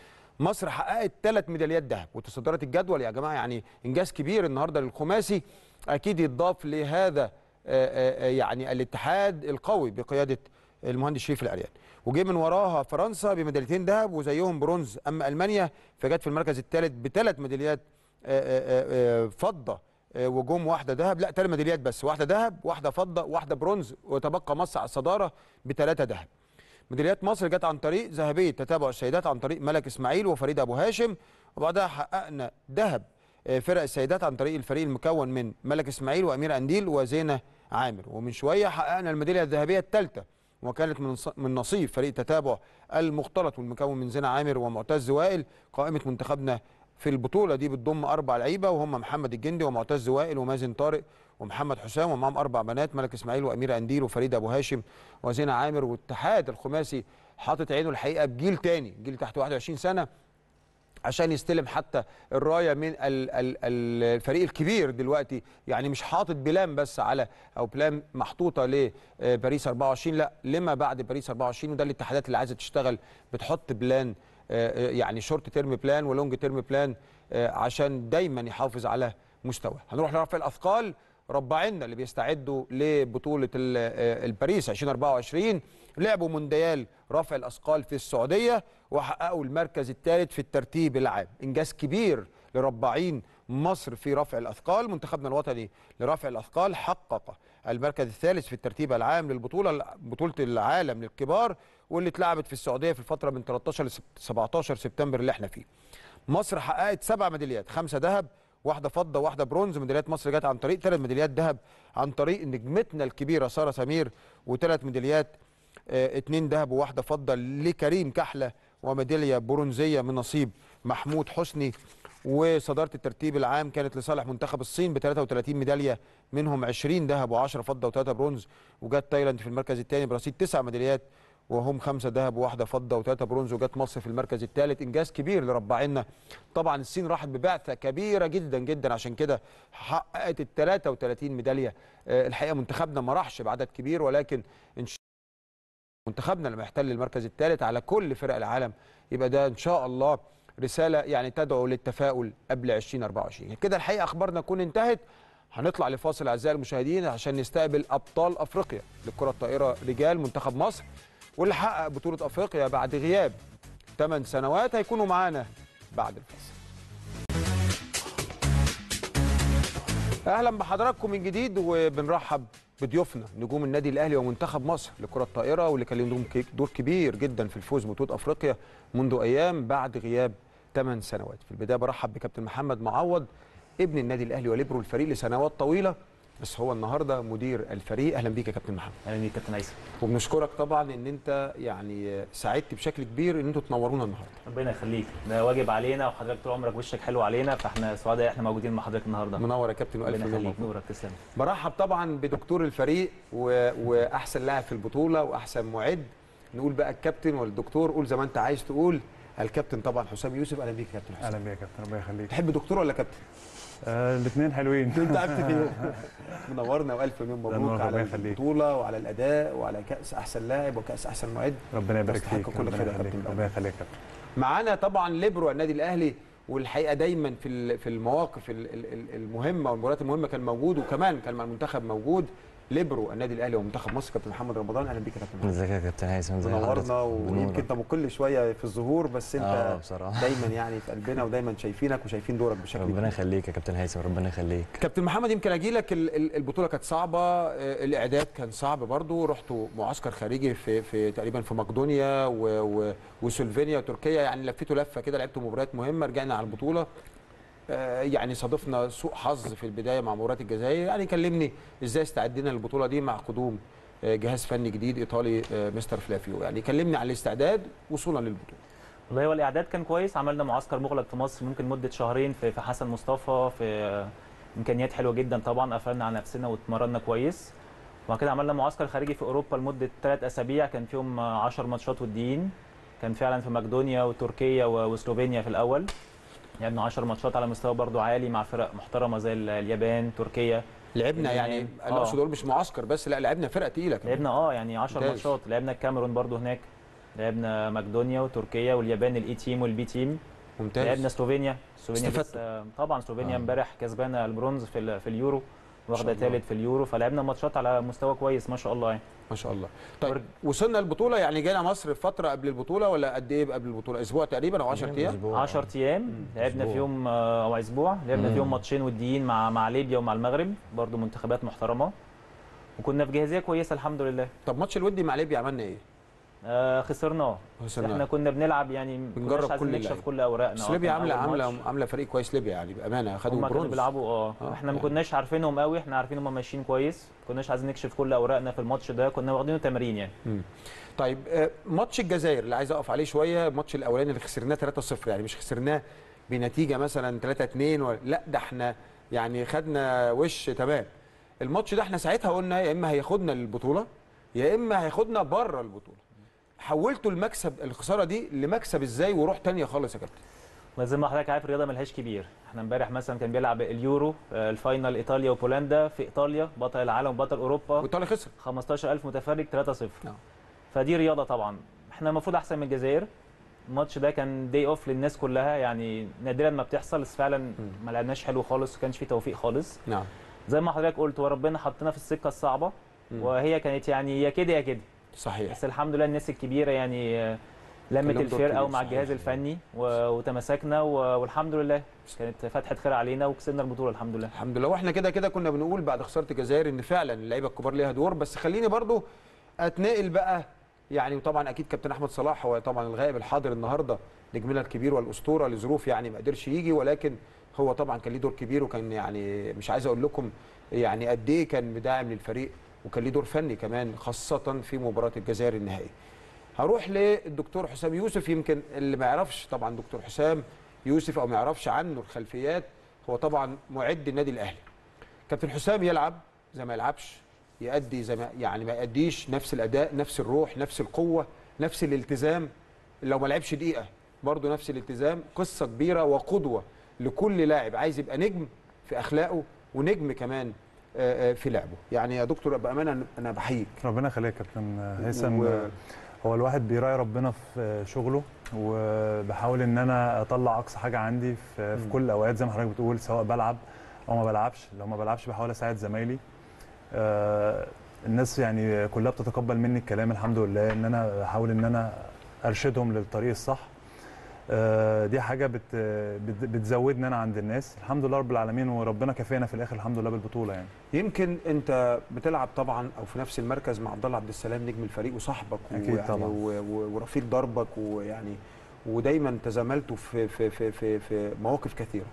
مصر حققت ثلاث ميداليات ذهب وتصدرت الجدول يا جماعه يعني انجاز كبير النهارده للخماسي اكيد يتضاف لهذا آه، آه، آه، يعني الاتحاد القوي بقياده المهندس شريف العريان وجه من وراها فرنسا بميداليتين ذهب وزيهم برونز اما المانيا فجت في المركز الثالث بثلاث ميداليات آه، آه، آه، فضه آه، وجم واحده ذهب لا ثلاث ميداليات بس واحده ذهب واحده فضه واحده برونز وتبقى مصر على الصداره بثلاثه ذهب ميداليات مصر جت عن طريق ذهبيه تتابع السيدات عن طريق ملك اسماعيل وفريده ابو هاشم وبعدها حققنا ذهب آه، فرق السيدات عن طريق الفريق المكون من ملك اسماعيل واميره انديل وزينه عامر ومن شويه حققنا الميداليه الذهبيه الثالثه وكانت من ص- من نصيب فريق تتابع المختلط والمكون من زينه عامر ومعتز وائل قائمه منتخبنا في البطوله دي بتضم اربع لعيبه وهم محمد الجندي ومعتز وائل ومازن طارق ومحمد حسام ومعاهم اربع بنات ملك اسماعيل واميره انديل وفريده ابو هاشم وزينه عامر والاتحاد الخماسي حاطط عينه الحقيقه بجيل تاني جيل تحت 21 سنه عشان يستلم حتى الرايه من ال- ال- ال- الفريق الكبير دلوقتي يعني مش حاطط بلان بس على او بلان محطوطه لباريس 24 لا لما بعد باريس 24 وده الاتحادات اللي عايزه تشتغل بتحط بلان آه، آه، يعني شورت تيرم بلان ولونج تيرم بلان آه، عشان دايما يحافظ على مستواه هنروح لرفع الاثقال ربعنا اللي بيستعدوا لبطوله ال- آه، الباريس 2024 لعبوا مونديال رفع الاثقال في السعوديه وحققوا المركز الثالث في الترتيب العام انجاز كبير لرباعين مصر في رفع الاثقال منتخبنا الوطني لرفع الاثقال حقق المركز الثالث في الترتيب العام للبطوله بطوله العالم للكبار واللي اتلعبت في السعوديه في الفتره من 13 ل 17 سبتمبر اللي احنا فيه مصر حققت سبع ميداليات خمسه ذهب واحده فضه واحده برونز ميداليات مصر جت عن طريق ثلاث ميداليات ذهب عن طريق نجمتنا الكبيره ساره سمير وثلاث ميداليات آه، اتنين ذهب وواحده فضه لكريم كحله وميداليه برونزيه من نصيب محمود حسني وصداره الترتيب العام كانت لصالح منتخب الصين ب 33 ميداليه منهم 20 ذهب و10 فضه و3 برونز وجت تايلاند في المركز الثاني برصيد تسع ميداليات وهم خمسه ذهب وواحده فضه وثلاثه برونز وجت مصر في المركز الثالث انجاز كبير لرباعنا طبعا الصين راحت ببعثه كبيره جدا جدا عشان كده حققت ال 33 ميداليه آه، الحقيقه منتخبنا ما راحش بعدد كبير ولكن ان شاء منتخبنا لما يحتل المركز الثالث على كل فرق العالم يبقى ده ان شاء الله رساله يعني تدعو للتفاؤل قبل 2024 كده الحقيقه اخبارنا تكون انتهت هنطلع لفاصل اعزائي المشاهدين عشان نستقبل ابطال افريقيا للكره الطائره رجال منتخب مصر واللي حقق بطوله افريقيا بعد غياب 8 سنوات هيكونوا معانا بعد الفاصل اهلا بحضراتكم من جديد وبنرحب بضيوفنا نجوم النادي الاهلي ومنتخب مصر لكره الطائره واللي كان لهم كي- دور كبير جدا في الفوز ببطوله افريقيا منذ ايام بعد غياب 8 سنوات في البدايه برحب بكابتن محمد معوض ابن النادي الاهلي وليبرو الفريق لسنوات طويله بس هو النهارده مدير الفريق اهلا بيك يا كابتن محمد اهلا بيك كابتن هيثم وبنشكرك طبعا ان انت يعني ساعدت بشكل كبير ان انتوا تنورونا النهارده ربنا يخليك ده واجب علينا وحضرتك طول عمرك وشك حلو علينا فاحنا سعداء احنا موجودين مع حضرتك النهارده منور يا كابتن والف ربنا مليون يخليك مبروك نورك تسلم برحب طبعا بدكتور الفريق و... واحسن لاعب في البطوله واحسن معد نقول بقى الكابتن والدكتور قول زي ما انت عايز تقول الكابتن طبعا حسام يوسف اهلا بيك يا كابتن حسام اهلا بيك يا كابتن ربنا يخليك تحب دكتور ولا كابتن؟ آه الاثنين حلوين انت عرفت فيه منورنا والف مليون لا، مبروك ربنا على يخليك. البطوله وعلى الاداء وعلى كاس احسن لاعب وكاس احسن معد ربنا يبارك تستحق فيك كل ربنا خير يا يخليك كابتن ربنا يخليك يا كابتن معانا طبعا ليبرو النادي الاهلي والحقيقه دايما في ال- في المواقف ال- ال- ال- المهمه والمباريات المهمه كان موجود وكمان كان مع المنتخب موجود ليبرو النادي الاهلي ومنتخب مصر كابتن محمد رمضان اهلا بيك يا كابتن محمد ازيك يا كابتن هيثم ازي حضرتك منورنا ويمكن انت مقل شويه في الظهور بس اه انت بصراحه دايما يعني في قلبنا ودايما شايفينك وشايفين دورك بشكل ربنا كبير. يخليك يا كابتن هيثم ربنا يخليك كابتن محمد يمكن اجي لك ال- ال- البطوله كانت صعبه آه، الاعداد كان صعب برضو رحتوا معسكر خارجي في في تقريبا في مقدونيا و- و- وسلوفينيا وتركيا يعني لفيتوا لفه كده لعبتوا مباريات مهمه رجعنا على البطوله آه، يعني صادفنا سوء حظ في البدايه مع مباراه الجزائر يعني كلمني ازاي استعدينا للبطوله دي مع قدوم آه، جهاز فني جديد ايطالي آه، مستر فلافيو يعني كلمني عن الاستعداد وصولا للبطوله والله هو الاعداد كان كويس عملنا معسكر مغلق في مصر ممكن مده شهرين في في حسن مصطفى في آه، امكانيات حلوه جدا طبعا قفلنا على نفسنا واتمرنا كويس وبعد كده عملنا معسكر خارجي في اوروبا لمده ثلاث اسابيع كان فيهم 10 ماتشات وديين كان فعلا في مقدونيا وتركيا و- وسلوفينيا في الاول لعبنا 10 ماتشات على مستوى برضو عالي مع فرق محترمه زي ال- اليابان تركيا لعبنا يعني انا آه. اقصد اقول مش معسكر بس لا لعبنا فرق تقيله كمان لعبنا اه يعني 10 ممتاز. ماتشات لعبنا الكاميرون برضو هناك لعبنا مقدونيا وتركيا واليابان الاي تيم والبي تيم ممتاز لعبنا سلوفينيا سلوفينيا استفدت. لسه طبعا سلوفينيا آه. امبارح كسبانه البرونز في ال- في اليورو واخده الله. ثالث في اليورو فلعبنا ماتشات على مستوى كويس ما شاء الله يعني ما شاء الله طيب وصلنا البطوله يعني جينا مصر في فتره قبل البطوله ولا قد ايه قبل البطوله اسبوع تقريبا او 10 ايام 10 ايام لعبنا أسبوع. فيهم آه، او اسبوع لعبنا مم. فيهم ماتشين وديين مع مع ليبيا ومع المغرب برضو منتخبات محترمه وكنا في جاهزيه كويسه الحمد لله طب ماتش الودي مع ليبيا عملنا ايه آه خسرناه خسرناه. احنا كنا بنلعب يعني ما بنجرب كناش عايزين كل نكشف اللعيبة. كل اوراقنا بس آه، ليبيا كان عامله أول عامله ماتش. عامله فريق كويس ليبيا يعني بامانه خدوا هم كانوا برونز بيلعبوا اه آه، احنا ما يعني. كناش عارفينهم قوي احنا عارفين هم ماشيين كويس ما كناش عايزين نكشف كل اوراقنا في الماتش ده كنا واخدينه تمرين يعني مم. طيب آه، ماتش الجزائر اللي عايز اقف عليه شويه الماتش الاولاني اللي خسرناه 3-0 يعني مش خسرناه بنتيجه مثلا 3-2 ولا لا ده احنا يعني خدنا وش تمام الماتش ده احنا ساعتها قلنا يا اما هياخدنا للبطوله يا اما هياخدنا بره البطوله حولتوا المكسب الخساره دي لمكسب ازاي وروح تانية خالص يا كابتن زي ما حضرتك عارف الرياضه ملهاش كبير احنا امبارح مثلا كان بيلعب اليورو آه، الفاينل ايطاليا وبولندا في ايطاليا بطل العالم وبطل اوروبا وايطاليا خسر 15000 متفرج 3-0 نعم. فدي رياضه طبعا احنا المفروض احسن من الجزائر الماتش ده كان داي اوف للناس كلها يعني نادرا ما بتحصل بس فعلا ما لعبناش حلو خالص وما كانش في توفيق خالص نعم زي ما حضرتك قلت وربنا حطنا في السكه الصعبه مم. وهي كانت يعني يا كده يا كده صحيح بس الحمد لله الناس الكبيره يعني آه، لمت لهم دور الفرقه كبير، ومع صحيح. الجهاز الفني و- وتماسكنا و- والحمد لله كانت فتحه خير علينا وكسبنا البطوله الحمد لله الحمد لله واحنا كده كده كنا بنقول بعد خساره الجزائر ان فعلا اللعيبه الكبار ليها دور بس خليني برضو اتنقل بقى يعني وطبعا اكيد كابتن احمد صلاح هو طبعا الغائب الحاضر النهارده نجمنا الكبير والاسطوره لظروف يعني ما قدرش يجي ولكن هو طبعا كان ليه دور كبير وكان يعني مش عايز اقول لكم يعني قد ايه كان مداعم للفريق وكان ليه دور فني كمان خاصه في مباراه الجزائر النهائيه. هروح للدكتور حسام يوسف يمكن اللي ما يعرفش طبعا دكتور حسام يوسف او ما يعرفش عنه الخلفيات هو طبعا معد النادي الاهلي. كابتن حسام يلعب زي ما يلعبش يأدي زي ما يعني ما يأديش نفس الاداء نفس الروح نفس القوه نفس الالتزام لو ما لعبش دقيقه برضه نفس الالتزام قصه كبيره وقدوه لكل لاعب عايز يبقى نجم في اخلاقه ونجم كمان آه، آه، في لعبه يعني يا دكتور بامانه انا بحييك ربنا يخليك يا كابتن هيثم و- هو الواحد بيراعي ربنا في شغله وبحاول ان انا اطلع اقصى حاجه عندي في, في مم. كل الاوقات زي ما حضرتك بتقول سواء بلعب او ما بلعبش لو ما بلعبش بحاول اساعد زمايلي آه، الناس يعني كلها بتتقبل مني الكلام الحمد لله ان انا بحاول ان انا ارشدهم للطريق الصح آه، دي حاجه بت بت- بتزودني انا عند الناس الحمد لله رب العالمين وربنا كافئنا في الاخر الحمد لله بالبطوله يعني يمكن انت بتلعب طبعا او في نفس المركز مع عبد الله عبد السلام نجم الفريق وصاحبك أكيد ويعني طبعاً. و- و- ورفيق دربك ويعني ودايما تزاملتوا في في في في في مواقف كثيره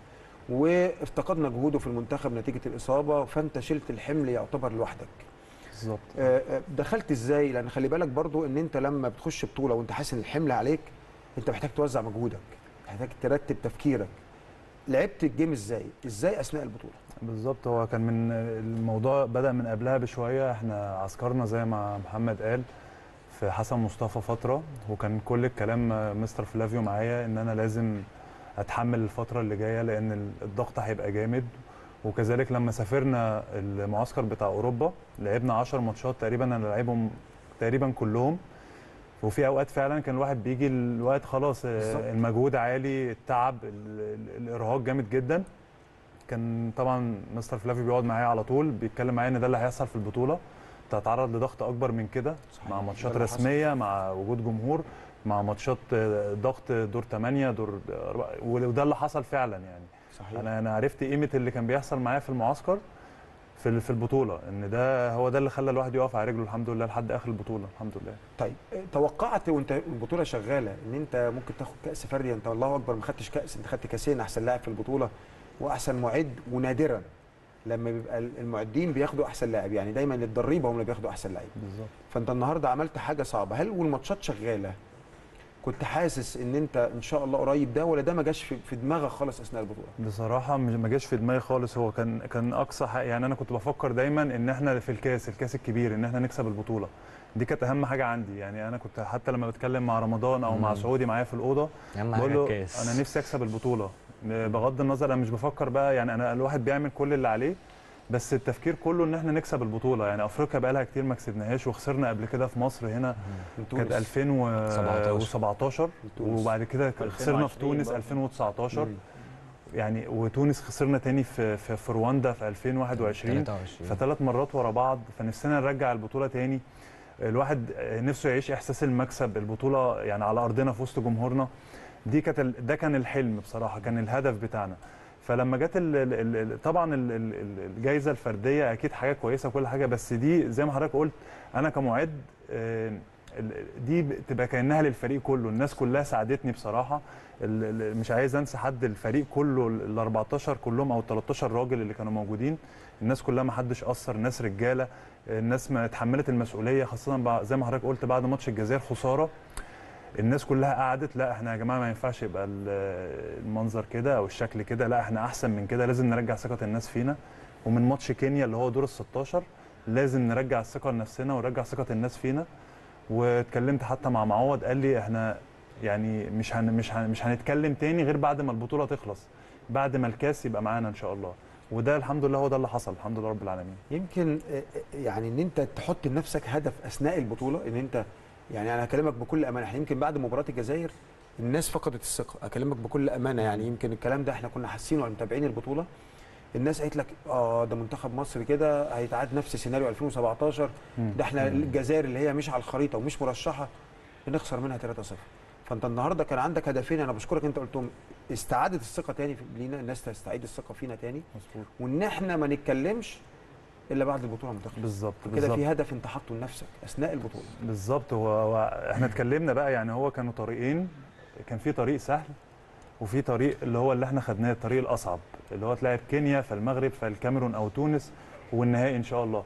وافتقدنا جهوده في المنتخب نتيجه الاصابه فانت شلت الحمل يعتبر لوحدك بالظبط آه، آه، دخلت ازاي لان خلي بالك برضو ان انت لما بتخش بطوله وانت حاسس ان الحمل عليك انت محتاج توزع مجهودك محتاج ترتب تفكيرك لعبت الجيم ازاي ازاي اثناء البطوله بالظبط هو كان من الموضوع بدأ من قبلها بشوية احنا عسكرنا زي ما محمد قال في حسن مصطفى فترة وكان كل الكلام مستر فلافيو معايا ان انا لازم اتحمل الفترة اللي جاية لان الضغط هيبقى جامد وكذلك لما سافرنا المعسكر بتاع اوروبا لعبنا 10 ماتشات تقريبا انا لعبهم تقريبا كلهم وفي اوقات فعلا كان الواحد بيجي الوقت خلاص بالظبط. المجهود عالي التعب ال- ال- الارهاق جامد جدا كان طبعا مستر فلافي بيقعد معايا على طول بيتكلم معايا ان ده اللي هيحصل في البطوله انت هتتعرض لضغط اكبر من كده صحيح. مع ده ماتشات اللي حصل. رسميه مع وجود جمهور مع ماتشات آه، ضغط دور 8 دور أربعة، وده اللي حصل فعلا يعني صحيح انا انا عرفت قيمه اللي كان بيحصل معايا في المعسكر في ال- في البطوله ان ده هو ده اللي خلى الواحد يقف على رجله الحمد لله لحد اخر البطوله الحمد لله طيب آه، توقعت وانت البطوله شغاله ان انت ممكن تاخد كاس فردي انت الله اكبر ما خدتش كاس انت خدت كاسين احسن لاعب في البطوله واحسن معد ونادرا لما بيبقى المعدين بياخدوا احسن لاعب يعني دايما الضريبه هم اللي بياخدوا احسن لاعب بالظبط فانت النهارده عملت حاجه صعبه هل والماتشات شغاله كنت حاسس ان انت ان شاء الله قريب ده ولا ده ما جاش في في دماغك خالص اثناء البطوله بصراحة مش- ما جاش في دماغي خالص هو كان كان أقصى حق يعني أنا كنت بفكر دايما إن إحنا في الكاس الكاس الكبير إن إحنا نكسب البطولة دي كانت أهم حاجة عندي يعني أنا كنت حتى لما بتكلم مع رمضان أو مع مم. سعودي معايا في الأوضة اهم بقول حاجه له الكاس أنا نفسي أكسب البطولة بغض النظر أنا مش بفكر بقى يعني أنا الواحد بيعمل كل اللي عليه بس التفكير كله ان احنا نكسب البطوله يعني افريقيا بقى لها كتير ما كسبناهاش وخسرنا قبل كده في مصر هنا من كانت تونس 2017 تونس. وبعد كده خسرنا في 2020 تونس برضه. 2019 مم. يعني وتونس خسرنا تاني في في, في رواندا في 2021 23 فثلاث مرات ورا بعض فنفسنا نرجع البطوله تاني الواحد نفسه يعيش احساس المكسب البطوله يعني على ارضنا في وسط جمهورنا دي كانت ال- ده كان الحلم بصراحه كان الهدف بتاعنا فلما جت ال- ال- ال- طبعا ال- ال- ال- الجائزه الفرديه اكيد حاجه كويسه وكل حاجه بس دي زي ما حضرتك قلت انا كمعد آه، ال- دي بتبقى كانها للفريق كله الناس كلها ساعدتني بصراحه ال- ال- مش عايز انسى حد الفريق كله ال 14 كلهم او ال 13 راجل اللي كانوا موجودين الناس كلها ما حدش قصر الناس رجاله الناس ما اتحملت المسؤوليه خاصه بع- زي ما حضرتك قلت بعد ماتش الجزائر خساره الناس كلها قعدت لا احنا يا جماعه ما ينفعش يبقى ال- المنظر كده او الشكل كده لا احنا احسن من كده لازم نرجع ثقه الناس فينا ومن ماتش كينيا اللي هو دور ال 16 لازم نرجع الثقه لنفسنا ونرجع ثقه الناس فينا واتكلمت حتى مع معوض قال لي احنا يعني مش هن مش هن مش هنتكلم تاني غير بعد ما البطوله تخلص بعد ما الكاس يبقى معانا ان شاء الله وده الحمد لله هو ده اللي حصل الحمد لله رب العالمين يمكن آه، آه، يعني ان انت تحط لنفسك هدف اثناء البطوله ان انت يعني انا هكلمك بكل امانه احنا يمكن بعد مباراه الجزائر الناس فقدت الثقه اكلمك بكل امانه يعني يمكن الكلام ده احنا كنا حاسينه على متابعين البطوله الناس قالت لك اه ده منتخب مصر كده هيتعاد نفس سيناريو 2017 مم. ده احنا الجزائر اللي هي مش على الخريطه ومش مرشحه بنخسر منها 3-0 فانت النهارده كان عندك هدفين انا بشكرك انت قلتهم استعاده الثقه تاني في- لينا الناس تستعيد الثقه فينا تاني مظبوط وان احنا ما نتكلمش الا بعد البطوله ما تخلص بالظبط كده بالظبط في هدف انت حاطه لنفسك اثناء البطوله بالظبط هو, هو احنا اتكلمنا بقى يعني هو كانوا طريقين كان في طريق سهل وفي طريق اللي هو اللي احنا خدناه الطريق الاصعب اللي هو تلاعب كينيا فالمغرب فالكاميرون او تونس والنهائي ان شاء الله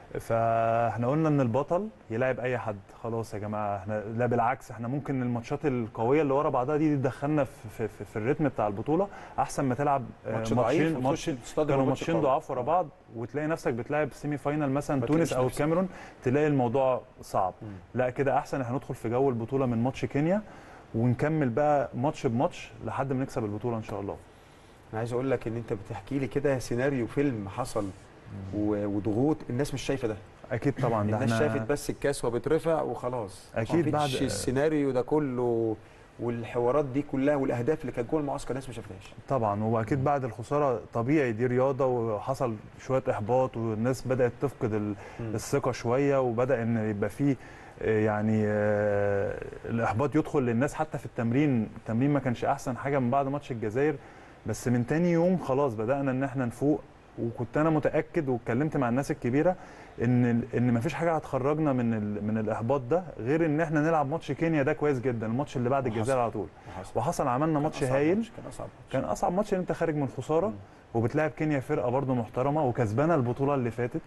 فاحنا قلنا ان البطل يلاعب اي حد خلاص يا جماعه احنا لا بالعكس احنا ممكن الماتشات القويه اللي ورا بعضها دي تدخلنا في, في, في, في الريتم بتاع البطوله احسن ما تلعب آه، ماتش ضعيف ماتشين وتخش ماتش تصطدم كانوا بماتش ماتشين قوي. ضعاف ورا بعض وتلاقي نفسك بتلاعب سيمي فاينال مثلا ما تونس تلاقيش او نفسك. الكاميرون تلاقي الموضوع صعب مم. لا كده احسن احنا ندخل في جو البطوله من ماتش كينيا ونكمل بقى ماتش بماتش لحد ما نكسب البطوله ان شاء الله انا عايز اقول لك ان انت بتحكي لي كده سيناريو فيلم حصل و- وضغوط الناس مش شايفه ده اكيد طبعا ده الناس احنا شافت بس الكاس وبترفع وخلاص أكيد ما بعد- فيش السيناريو ده كله والحوارات دي كلها والاهداف اللي كانت جوه المعسكر الناس ما شافتهاش طبعا واكيد بعد الخساره طبيعي دي رياضه وحصل شويه احباط والناس بدات تفقد ال- مم. الثقه شويه وبدا ان يبقى فيه آه، يعني آه، الاحباط يدخل للناس حتى في التمرين التمرين ما كانش احسن حاجه من بعد ماتش الجزائر بس من تاني يوم خلاص بدانا ان احنا نفوق وكنت انا متاكد واتكلمت مع الناس الكبيره ان ان مفيش حاجه هتخرجنا من ال... من الاحباط ده غير ان احنا نلعب ماتش كينيا ده كويس جدا الماتش اللي بعد الجزائر على طول وحصل. وحصل عملنا ماتش أصعب هايل ماتش، كان اصعب ماتش. كان اصعب ماتش ان انت خارج من خساره وبتلاعب كينيا فرقه برضو محترمه وكسبانه البطوله اللي فاتت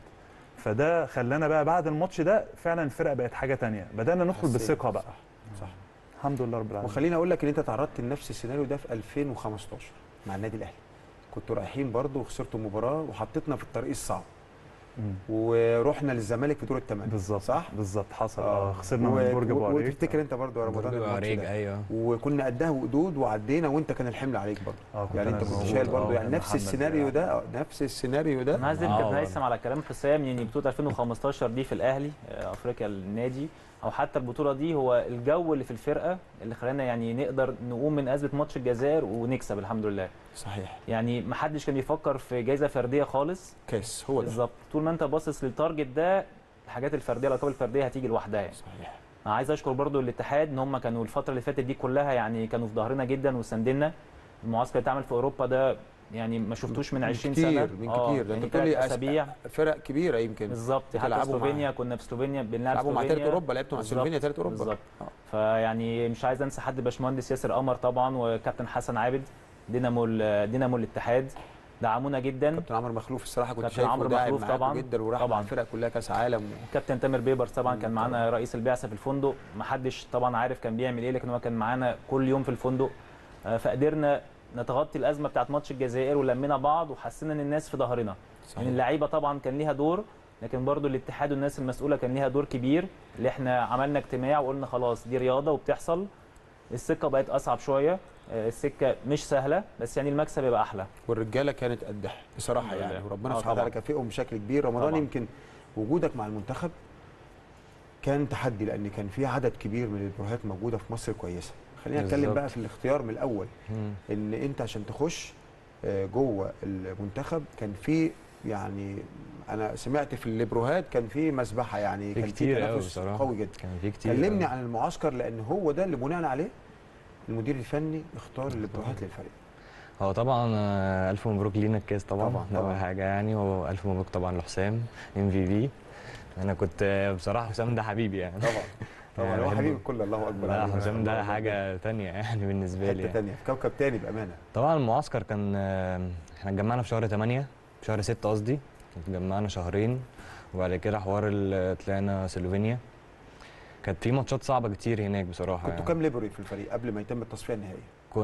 فده خلانا بقى بعد الماتش ده فعلا الفرقه بقت حاجه تانية بدانا ندخل حسيت. بثقه بقى صح الحمد لله رب العالمين وخليني اقول لك ان انت تعرضت لنفس السيناريو ده في 2015 مع النادي الاهلي كنتوا رايحين برضه وخسرتوا مباراه وحطيتنا في الطريق الصعب مم. ورحنا للزمالك في دور الثمانيه بالظبط صح بالظبط حصل اه خسرنا و- من برج و- ابو عريج وتفتكر انت برضه يا رمضان برج أبو الماتش عريج، ده. أيوه. وكنا قدها وقدود وعدينا وانت كان الحمل عليك برضه اه كنت يعني أنا انت كنت موجود، شايل آه، برضه يعني وكان نفس محمد السيناريو ده آه، نفس السيناريو ده انا عايز آه، كابتن هيثم على كلام حسام يعني بطوله 2015 دي في الاهلي آه، افريقيا النادي او حتى البطوله دي هو الجو اللي في الفرقه اللي خلانا يعني نقدر نقوم من ازمه ماتش الجزائر ونكسب الحمد لله صحيح يعني ما حدش كان بيفكر في جائزه فرديه خالص كاس هو ده بالظبط طول ما انت باصص للتارجت ده الحاجات الفرديه الالقاب الفرديه هتيجي لوحدها يعني صحيح انا عايز اشكر برضو الاتحاد ان هم كانوا الفتره اللي فاتت دي كلها يعني كانوا في ظهرنا جدا وساندنا المعسكر اللي اتعمل في اوروبا ده يعني ما شفتوش من من 20 كتير سنه من آه، كتير ده يعني انت بتقول لي تلات أس- اسابيع فرق كبيره يمكن بالظبط حتى بتلعبوا سلوفينيا معاها. كنا في سلوفينيا بنلعب لعبوا مع سلوفينيا تالت اوروبا لعبتوا مع بالظبط، سلوفينيا تالت اوروبا بالظبط آه. فيعني مش عايز انسى حد باشمهندس ياسر قمر طبعا وكابتن حسن عابد دينامو ال- دينامو الاتحاد دعمونا جدا كابتن عمرو مخلوف الصراحه كنت كابتن شايفه عمرو داعم مخلوف معاكم طبعا جدا وراح مع طبعا الفرق كلها كاس عالم كابتن تامر بيبرز طبعا كان معانا رئيس البعثه في الفندق ما حدش طبعا عارف كان بيعمل ايه لكن هو كان معانا كل يوم في الفندق آه، فقدرنا نتغطي الازمه بتاعت ماتش الجزائر ولمينا بعض وحسينا ان الناس في ظهرنا يعني اللعيبه طبعا كان ليها دور لكن برضو الاتحاد والناس المسؤوله كان ليها دور كبير اللي احنا عملنا اجتماع وقلنا خلاص دي رياضه وبتحصل السكه بقت اصعب شويه آه، السكه مش سهله بس يعني المكسب يبقى احلى والرجاله كانت قدها بصراحه الحمد يعني لله. وربنا آه سبحانه وتعالى طبعاً. كافئهم بشكل كبير رمضان طبعاً. يمكن وجودك مع المنتخب كان تحدي لان كان في عدد كبير من البروهات موجوده في مصر كويسه خلينا نتكلم بالظبط. بقى في الاختيار من الاول مم. ان انت عشان تخش آه، جوه المنتخب كان في يعني انا سمعت في الليبروهات كان في مسبحه يعني في كان كتير قوي تنافس بصراحه قوي جدا كان في كتير كلمني قوي. عن المعسكر لان هو ده اللي بناء عليه المدير الفني اختار الليبروهات للفريق هو طبعا آه، الف مبروك لينا الكاس طبعا طبعاً، ده اول طبعاً. حاجه يعني والف مبروك طبعا لحسام ام في في انا كنت آه، بصراحه حسام ده حبيبي يعني طبعا طبعا يعني هو بحبه. حبيب الكل الله اكبر لا عليه. حسام ده الله حاجه تانية يعني بالنسبه لي حته يعني. تانية في كوكب تاني بامانه طبعا المعسكر كان آه، احنا اتجمعنا في شهر 8 شهر 6 قصدي اتجمعنا شهرين وبعد كده حوار ال- طلعنا سلوفينيا كانت في ماتشات صعبه كتير هناك بصراحه كنتوا يعني. كام ليبري في الفريق قبل ما يتم التصفيه النهائيه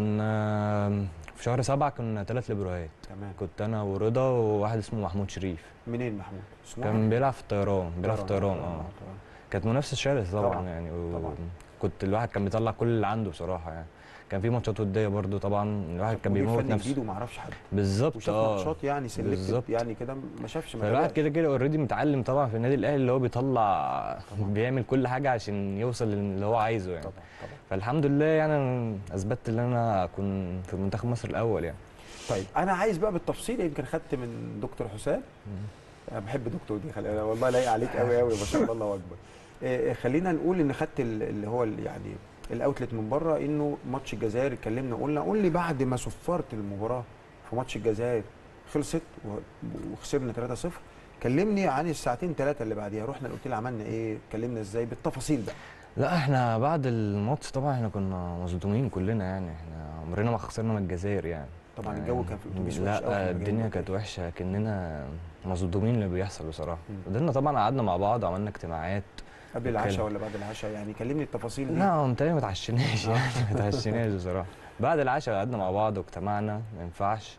كنا في شهر سبعة كنا ثلاث ليبروهات تمام كنت انا ورضا وواحد اسمه محمود شريف منين محمود اسمه كان بيلعب في الطيران بيلعب في الطيران اه طبعاً. كانت منافسه شرسه طبعا, طبعاً. يعني و... طبعاً. كنت الواحد كان بيطلع كل اللي عنده بصراحه يعني كان في ماتشات وديه برضو طبعا الواحد كان مدير بيموت فني نفسه جديد وما اعرفش حد بالظبط وشاف اه ماتشات يعني سلكت بالظبط. يعني كده ما شافش ما فالواحد تابعش. كده كده اوريدي متعلم طبعا في النادي الاهلي اللي هو بيطلع بيعمل كل حاجه عشان يوصل اللي هو عايزه يعني طبعا طبعا فالحمد لله يعني أنا اثبتت ان انا اكون في منتخب مصر الاول يعني طيب انا عايز بقى بالتفصيل يمكن خدت من دكتور حسام انا بحب دكتور دي خلي أنا والله لايق عليك قوي قوي ما شاء الله الله اكبر إيه، خلينا نقول ان خدت ال- اللي هو ال- يعني الاوتلت من بره انه ماتش الجزائر اتكلمنا قلنا قول لي بعد ما صفرت المباراه في ماتش الجزائر خلصت و- وخسرنا 3-0 كلمني عن الساعتين ثلاثه اللي بعديها رحنا الاوتيل عملنا ايه اتكلمنا ازاي بالتفاصيل بقى لا احنا بعد الماتش طبعا احنا كنا مصدومين كلنا يعني احنا عمرنا ما خسرنا من الجزائر يعني طبعا الجو كان في الاتوبيس وحش قوي لا لما الدنيا جينا. كانت وحشه كاننا مصدومين اللي بيحصل بصراحه مم. فضلنا طبعا قعدنا مع بعض وعملنا اجتماعات قبل العشاء نتكلم. ولا بعد العشاء يعني كلمني التفاصيل دي لا متهيألي ما اتعشيناش يعني ما اتعشيناش بصراحه بعد العشاء قعدنا مع بعض واجتمعنا ما ينفعش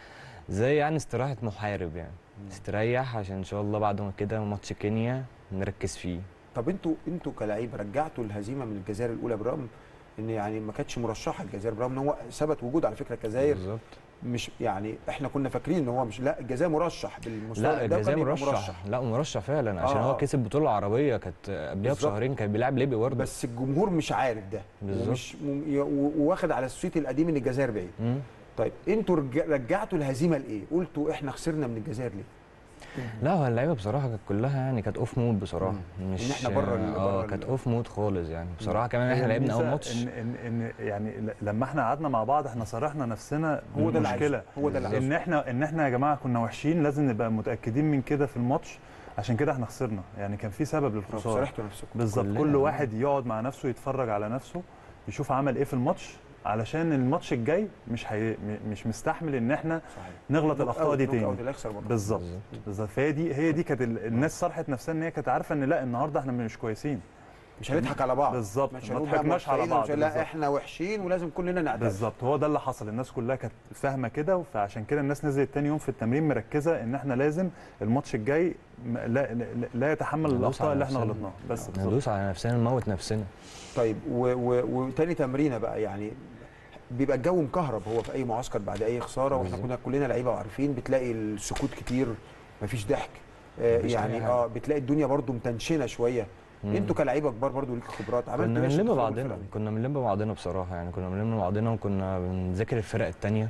زي يعني استراحه محارب يعني استريح عشان ان شاء الله بعد ما كده ماتش كينيا نركز فيه طب انتوا انتوا كلاعيبه رجعتوا الهزيمه من الجزائر الاولى برغم ان يعني ما كانتش مرشحه الجزائر برغم ان هو ثبت وجود على فكره الجزائر بالظبط مش يعني احنا كنا فاكرين ان هو مش لا الجزائر مرشح بالمستوى لا الأداء الجزائر وكان يبقى مرشح. لا مرشح فعلا عشان آه، هو آه. كسب بطوله عربيه كانت قبلها بالظبط. بشهرين كان بيلعب ليبي برضه بس الجمهور مش عارف ده بالظبط. ومش م- ي- و- وواخد على الصيت القديم ان الجزائر بعيد مم. طيب انتوا رج- رجعتوا الهزيمه لايه قلتوا احنا خسرنا من الجزائر ليه لا هو اللعيبه بصراحه كانت كلها يعني كانت اوف مود بصراحه مش إن إحنا بره ال- اه بره كانت ال- اوف مود خالص يعني بصراحه كمان احنا هي لعبنا اول الميزة ماتش ان ان ان يعني ل- لما احنا قعدنا مع بعض احنا صارحنا نفسنا هو ده اللي المشكله عايزه. هو ده اللي عايزه. ان احنا ان احنا يا جماعه كنا وحشين لازم نبقى متاكدين من كده في الماتش عشان كده احنا خسرنا يعني كان في سبب للخساره صرحتوا نفسكم بالظبط كلنا. كل واحد يقعد مع نفسه يتفرج على نفسه يشوف عمل ايه في الماتش علشان الماتش الجاي مش هي... م- مش مستحمل ان احنا صحيح نغلط نوك الاخطاء أوت، دي نوك أوت تاني اللي يخسر برضه. بالظبط بالظبط فهي دي هي دي كانت ال- الناس صرحت نفسها ان هي كانت عارفه ان لا النهارده احنا مش كويسين مش هنضحك على بعض بالظبط مش ما هنقول بقى ضحكناش على موفقين بعض ومش- لا بالظبط. احنا وحشين ولازم كلنا نعترف بالظبط هو ده اللي حصل الناس كلها كانت فاهمه كده فعشان كده الناس نزلت تاني يوم في التمرين مركزه ان احنا لازم الماتش الجاي م- لا, لا, لا يتحمل ندوس الاخطاء على اللي احنا نفسنا. غلطناها بس بالظبط ندوس على نفسنا نموت نفسنا طيب و- و- وتاني تمرينه بقى يعني بيبقى الجو مكهرب هو في اي معسكر بعد اي خساره واحنا بالظبط. كنا كلنا لعيبه وعارفين بتلاقي السكوت كتير مفيش ضحك آه مفيش أي يعني حاجة. اه بتلاقي الدنيا برضو متنشنه شويه مم. انتوا كلعيبه كبار برضو ليكوا خبرات عملتوا كنا إيه عشان بنلم تخرجوا بعضنا الفرقة دي؟ كنا بنلم بعضنا بصراحه يعني كنا بنلم بعضنا وكنا بنذاكر الفرق التانية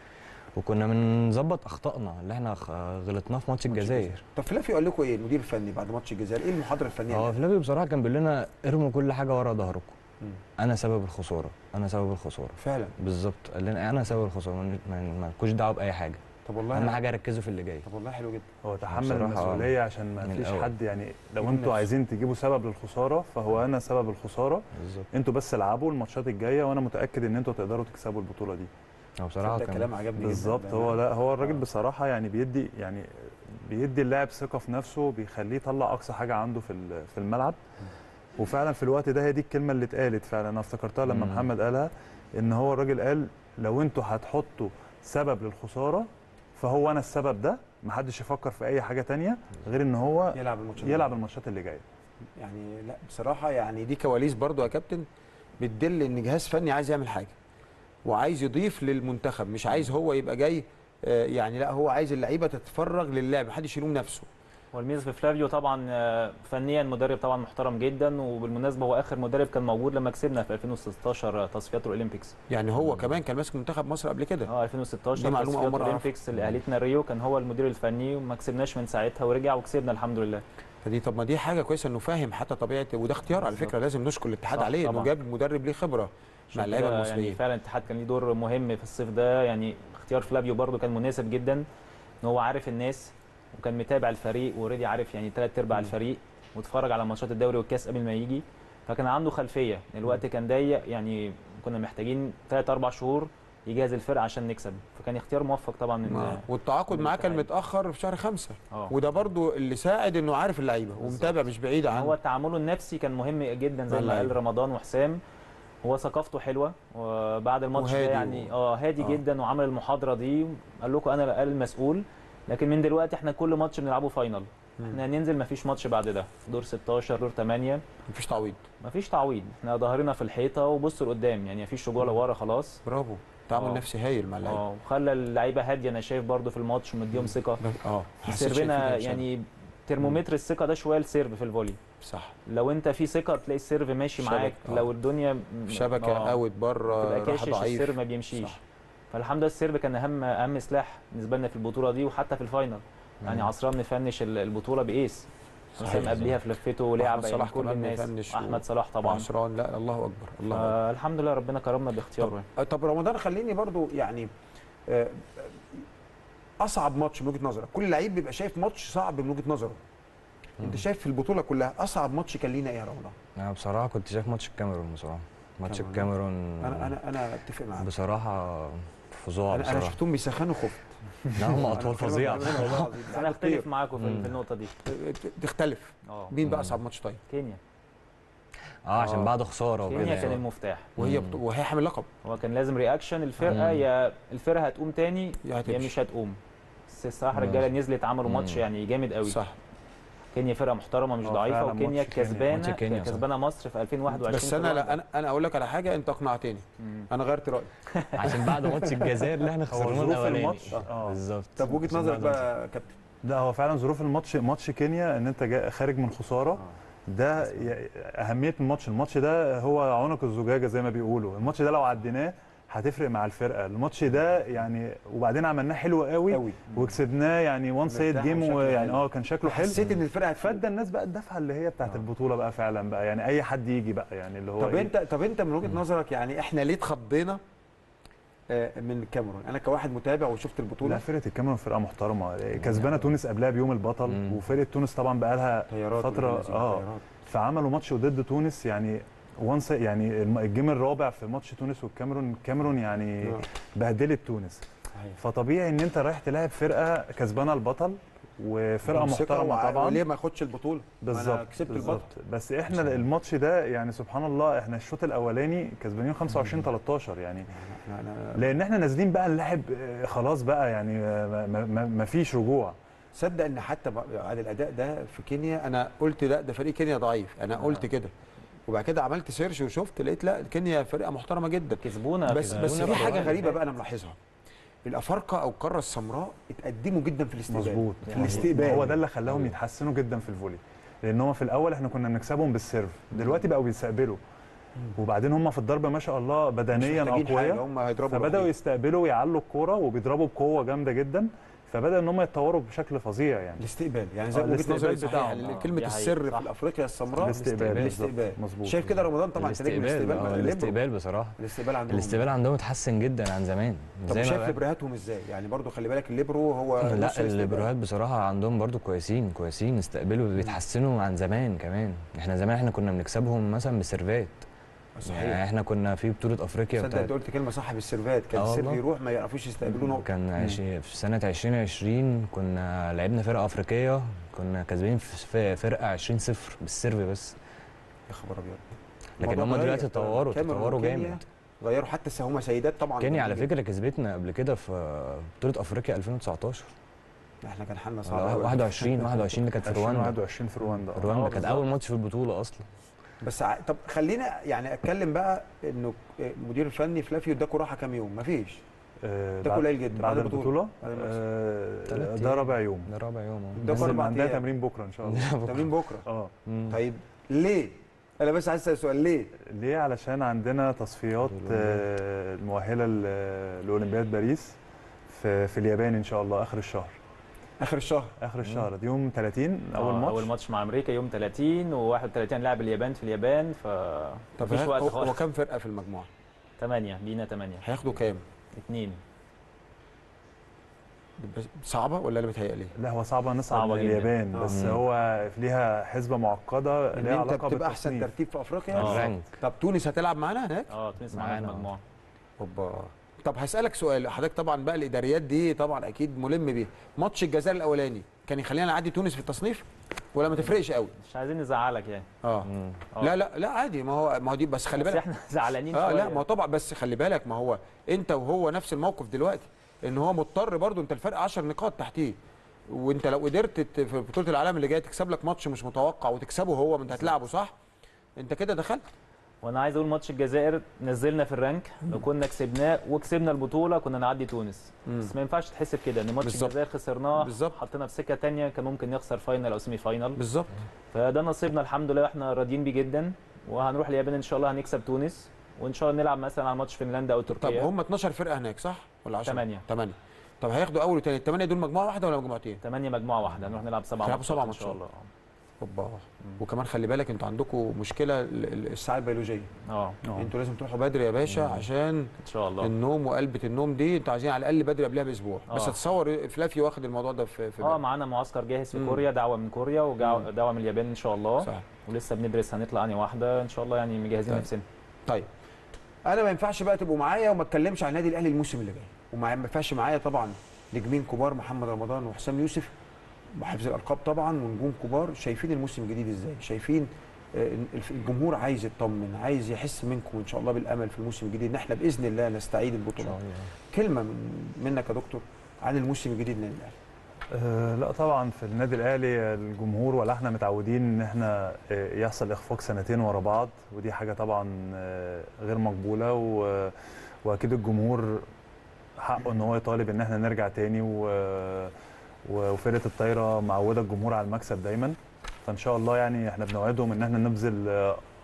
وكنا بنظبط اخطائنا اللي احنا خ- غلطناه في ماتش الجزائر طب فلافي قال لكم ايه المدير الفني بعد ماتش الجزائر ايه المحاضره الفنيه هو اللي- فلافيو بصراحه كان بيقول لنا ارموا كل حاجه ورا ظهركم مم. انا سبب الخساره انا سبب الخساره فعلا بالظبط قال لنا انا سبب الخساره ما- ما- مالكوش دعوه باي حاجه طب والله اهم حاجه ركزوا في اللي جاي طب والله حلو جدا هو تحمل بصراحة المسؤوليه عشان ما من فيش الأول. حد يعني لو يلوم انتوا نفسه. عايزين تجيبوا سبب للخساره فهو انا سبب الخساره بالظبط انتوا بس العبوا الماتشات الجايه وانا متاكد ان انتوا تقدروا تكسبوا البطوله دي هو بصراحه ده كان كلام عجبني جدا بالظبط هو لا هو الراجل بصراحه يعني بيدي يعني بيدي اللاعب ثقه في نفسه بيخليه يطلع اقصى حاجه عنده في ال- في الملعب وفعلا في الوقت ده هي دي الكلمه اللي اتقالت فعلا انا افتكرتها لما مم. محمد قالها ان هو الراجل قال لو انتوا هتحطوا سبب للخساره فهو انا السبب ده محدش يفكر في اي حاجه تانية غير ان هو يلعب الماتش يلعب الماتشات اللي جايه يعني لا بصراحه يعني دي كواليس برضو يا كابتن بتدل ان جهاز فني عايز يعمل حاجه وعايز يضيف للمنتخب مش عايز هو يبقى جاي آه، يعني لا هو عايز اللعيبه تتفرغ للعب محدش يلوم نفسه والميزه في فلافيو طبعا آه، فنيا مدرب طبعا محترم جدا وبالمناسبه هو اخر مدرب كان موجود لما كسبنا في 2016 تصفيات الاولمبيكس يعني هو كمان كان ماسك منتخب مصر قبل كده اه 2016 دي معلومة أول تصفيات مرة أعرفها. الاولمبيكس اللي اهلتنا ريو كان هو المدير الفني وما كسبناش من ساعتها ورجع وكسبنا الحمد لله فدي طب ما دي حاجه كويسه انه فاهم حتى طبيعه وده اختيار على فكره لازم نشكر الاتحاد صح عليه انه طبعاً. جاب مدرب ليه خبره مع عشان اللعيبه كده المصريين يعني فعلا الاتحاد كان ليه دور مهم في الصيف ده يعني اختيار فلافيو برده كان مناسب جدا ان هو عارف الناس وكان متابع الفريق واوريدي عارف يعني ثلاث ارباع مم. الفريق واتفرج على ماتشات الدوري والكاس قبل ما يجي فكان عنده خلفيه الوقت كان ضيق يعني كنا محتاجين ثلاث اربع شهور يجهز الفرقه عشان نكسب فكان اختيار موفق طبعا من آه. والتعاقد معاه كان الاتحاد. متاخر في شهر خمسة اه وده برضو اللي ساعد انه عارف اللعيبه ومتابع مش بعيد عنه هو تعامله النفسي كان مهم جدا زي مع ما قال اللعيبة. رمضان وحسام هو ثقافته حلوه وبعد الماتش ده وهادي يعني و- اه هادي آه. جدا وعمل المحاضره دي قال لكم انا قال المسؤول لكن من دلوقتي احنا كل ماتش بنلعبه فاينل احنا هننزل مفيش ماتش بعد ده دور 16 دور 8 مفيش تعويض مفيش تعويض احنا ظهرنا في الحيطه وبصوا لقدام يعني مفيش رجوع لورا خلاص برافو تعامل آه. نفسي هايل مع اللعيبه اه وخلى اللعيبه هاديه انا شايف برضو في الماتش ومديهم ثقه اه حسيت سيرفنا شايفين إن شاء الله. يعني ترمومتر الثقه ده شويه السيرف في الفولي صح لو انت في ثقه تلاقي السيرف ماشي شبكة، معاك آه. لو الدنيا م- شبكه آه، اوت بره تبقى راح كاشش ضعيف السيرف ما بيمشيش صح. فالحمد لله السيرف كان اهم اهم سلاح بالنسبه لنا في البطوله دي وحتى في الفاينل يعني مم. عصران مفنش ال- البطوله بايس صحيح. حسام قبليها في لفته ولعب أحمد صلاح يعني كل كمان الناس مفنش و- احمد صلاح طبعا وعشران لا الله اكبر الله اكبر آه الحمد لله ربنا كرمنا باختياره آه، طب رمضان خليني برضو يعني آه، اصعب ماتش من وجهه نظرك كل لعيب بيبقى شايف ماتش صعب من وجهه نظره انت شايف في البطوله كلها اصعب ماتش كان لينا ايه يا رمضان انا بصراحه كنت شايف ماتش الكاميرون بصراحه ماتش كاميرون. الكاميرون انا انا انا اتفق معاك بصراحه فظاع انا انا بصراحه شفتهم بيسخنوا خفت لا هم أنا اطفال بكلمك فظيعه بأمانة والله العظيم. بس انا اختلف معاكم في, مم. في النقطه دي تختلف اه مين بقى مم. اصعب ماتش طيب كينيا اه عشان آه. بعد خساره وكده كينيا كان يعني. المفتاح وهي مم. بط... وهي حامل لقب هو كان لازم رياكشن الفرقه مم. يا الفرقه هتقوم تاني يا يا هتمشي. مش هتقوم بس الصراحه ماشي. الرجاله نزلت عملوا ماتش مم. يعني جامد قوي صح كينيا فرقه محترمه مش آه، ضعيفه فعلا وكينيا ماتش كينيا. كسبانه ماتش كينيا، صح. كسبانه مصر في 2021 بس في انا رواندا. لا انا انا اقول لك على حاجه انت اقنعتني مم. انا غيرت رايي عشان بعد ماتش الجزائر اللي احنا خسرناه ظروف الاولاني الماتش اه بالظبط طب وجهه عشان نظرك بعد بقى يا كابتن لا هو فعلا ظروف الماتش ماتش كينيا ان انت جاي خارج من خساره ده ي- اهميه الماتش الماتش ده هو عنق الزجاجه زي ما بيقولوا الماتش ده لو عديناه هتفرق مع الفرقه الماتش ده يعني وبعدين عملناه حلو قوي, قوي. وكسبناه يعني وان سايد مرتاح جيم وشكله ويعني حلو. اه كان شكله حلو حسيت ان الفرقه هتفوق. فادى الناس بقى الدفعه اللي هي بتاعت البطوله بقى فعلا بقى يعني اي حد يجي بقى يعني اللي هو طب إيه؟ انت طب انت من وجهه نظرك يعني احنا ليه اتخضينا آه، من الكاميرون انا كواحد متابع وشفت البطوله لا فرقه الكاميرون فرقه محترمه كسبانه تونس قبلها بيوم البطل وفرقه تونس طبعا بقى لها طيارات فتره والناس اه طيارات. فعملوا ماتش ضد تونس يعني وانس يعني الم- الجيم الرابع في ماتش تونس والكاميرون الكاميرون يعني آه. بهدلت تونس صحيح. فطبيعي ان انت رايح تلاعب فرقه كسبانه البطل وفرقه ومسكها محترمه وع- طبعا وليه ما ياخدش البطوله ما أنا بالظبط كسبت البطل بالظبط بس احنا الماتش ده يعني سبحان الله احنا الشوط الاولاني كسبانين 25 13 يعني لان احنا نازلين بقى نلعب آه، خلاص بقى يعني آه، ما- ما ما فيش رجوع صدق ان حتى بعد الاداء ده في كينيا انا قلت لا ده فريق كينيا ضعيف انا قلت كده وبعد كده عملت سيرش وشفت لقيت لا كينيا فرقه محترمه جدا كسبونا بس بس كسبونا في حاجه بالوقت. غريبه بقى انا ملاحظها الافارقه او القاره السمراء اتقدموا جدا في الاستقبال مظبوط في الاستقبال هو ده اللي خلاهم يتحسنوا جدا في الفولي لان هم في الاول احنا كنا بنكسبهم بالسيرف دلوقتي بقوا بيستقبلوا وبعدين هم في الضرب ما شاء الله بدنيا محتاجين حاجة، اقوياء هم هيضربوا فبداوا لوحدهم. يستقبلوا ويعلوا الكوره وبيضربوا بقوه جامده جدا فبدا ان هم يتطوروا بشكل فظيع يعني الاستقبال يعني زي آه، ما وجهه نظري الاستقبال صحيح بتاعهم. كلمه دي حقيقة، السر صح. في الافريقيا السمراء الاستقبال الاستقبال بالظبط، مظبوط شايف كده رمضان طبعا انت نجم الاستقبال الاستقبال اه ليبرو. الاستقبال بصراحه الاستقبال عندهم الاستقبال عندهم اتحسن جدا عن زمان طب زي شايف ما ليبرهاتهم ازاي يعني برضو خلي بالك الليبرو هو نص لا الاستقبال. الليبروهات بصراحه عندهم برضو كويسين كويسين استقبلوا بيتحسنوا عن زمان كمان احنا زمان احنا كنا بنكسبهم مثلا بسيرفات صحيح. يعني احنا كنا في بطوله افريقيا تصدق بتاعت انت قلت كلمه صح بالسيرفات كان آه السيرف والله. يروح ما يعرفوش يستقبلوه نقطه كان عش... في سنه 2020 كنا لعبنا فرقه افريقيه كنا كاسبين في في فرقه 20 0 بالسيرف بس يا خبر ابيض لكن الموضوع هم اتغير. دلوقتي اتطوروا كاميرون اتطوروا وكينيا جامد غيروا حتى السهومه سيدات طبعا كينيا على جدا. فكره كسبتنا قبل كده في بطوله افريقيا 2019 احنا كان حالنا صعب ولا أوي. 21 21 اللي كانت في رواندا 21 في رواندا آه. رواندا آه، كانت بالظبط. اول ماتش في البطوله اصلا بس ع... طب خلينا يعني اتكلم بقى انه المدير الفني فلافيو اداكوا راحه كام يوم مفيش آه، ده بعد- قليل جدا بعد بعد البطوله بعد المكسب. آه، تلات ده أيام. رابع يوم ده رابع يوم اه ده بس أربع عندها أيام. تمرين بكره ان شاء الله تمرين بكره اه طيب ليه؟ انا بس عايز اسال سؤال ليه؟ ليه علشان عندنا تصفيات آه، المؤهله ل- لاولمبياد باريس في في اليابان ان شاء الله اخر الشهر اخر الشهر اخر الشهر دي يوم 30 اول آه، ماتش اول ماتش مع امريكا يوم 30 و31 لاعب اليابان في اليابان ف طب مفيش ها- وقت هو, خالص هو كام فرقه في المجموعه؟ 8 لينا 8 هياخدوا كام؟ اثنين بس- صعبه ولا انا بتهيألي؟ لا هو صعبه نصعد صعبة من جداً. اليابان آه. بس مم. هو ليها حسبه معقده ان ليها انت علاقه بتبقى احسن بالتصنيف ترتيب في افريقيا آه. الرانك طب تونس هتلعب معانا هناك؟ اه تونس معانا في معانا. المجموعه اوبا طب هسألك سؤال حضرتك طبعا بقى الاداريات دي طبعا اكيد ملم بيها ماتش الجزائر الاولاني كان يخلينا نعدي تونس في التصنيف ولا ما تفرقش قوي مش عايزين نزعلك يعني اه آه. لا لا لا عادي ما هو ما هو دي بس خلي بس بالك احنا زعلانين اه شويه لا ما هو طبعا بس خلي بالك ما هو انت وهو نفس الموقف دلوقتي ان هو مضطر برضو انت الفرق 10 نقاط تحتيه وانت لو قدرت ت- في بطوله العالم اللي جايه تكسب لك ماتش مش متوقع وتكسبه هو ما انت هتلعبه صح انت كده دخلت وانا عايز اقول ماتش الجزائر نزلنا في الرانك لو كنا كسبناه وكسبنا البطوله كنا نعدي تونس مم. بس ما ينفعش تحسب كده ان ماتش بالظبط. الجزائر خسرناه بالظبط. حطينا في سكه تانية كان ممكن نخسر فاينل او سيمي فاينل بالظبط فده نصيبنا الحمد لله احنا راضيين بيه جدا وهنروح اليابان ان شاء الله هنكسب تونس وان شاء الله نلعب مثلا على ماتش فنلندا او طب تركيا هم 12 فرقه هناك صح ولا 10 تمانية. 8 طب هياخدوا اول وثاني الثمانيه دول مجموعه واحده ولا مجموعتين 8 مجموعه واحده هنروح نلعب سبع هتلعبوا ماتشات سبع ان شاء ماتشات. الله اوبا وكمان خلي بالك انتوا عندكم مشكله ال- ال- الساعه البيولوجيه اه انتوا لازم تروحوا بدري يا باشا عشان ان شاء الله النوم وقلبه النوم دي انتوا عايزين على الاقل بدري قبلها باسبوع بس آه. اتصور فلافيو واخد الموضوع ده في في اه بالك. معانا معسكر جاهز في مم. كوريا دعوه من كوريا ودعوه من اليابان ان شاء الله صح ولسه بندرس هنطلع انهي واحده ان شاء الله يعني مجهزين طيب. نفسنا طيب انا ما ينفعش بقى تبقوا معايا وما اتكلمش عن النادي الاهلي الموسم اللي جاي وما ما ينفعش معايا طبعا نجمين كبار محمد رمضان وحسام يوسف وحفظ الالقاب طبعا ونجوم كبار شايفين الموسم الجديد ازاي شايفين آه، الف- الجمهور عايز يطمن عايز يحس منكم ان شاء الله بالامل في الموسم الجديد ان احنا باذن الله نستعيد البطوله كلمه من منك يا دكتور عن الموسم الجديد للنادي الاهلي آه لا طبعا في النادي الاهلي الجمهور ولا احنا متعودين ان احنا آه، يحصل اخفاق سنتين ورا بعض ودي حاجه طبعا آه، غير مقبوله و- واكيد الجمهور حقه ان هو يطالب ان احنا نرجع تاني و- و- وفرقه الطايره معوده الجمهور على المكسب دايما فان شاء الله يعني احنا بنوعدهم ان احنا نبذل آه،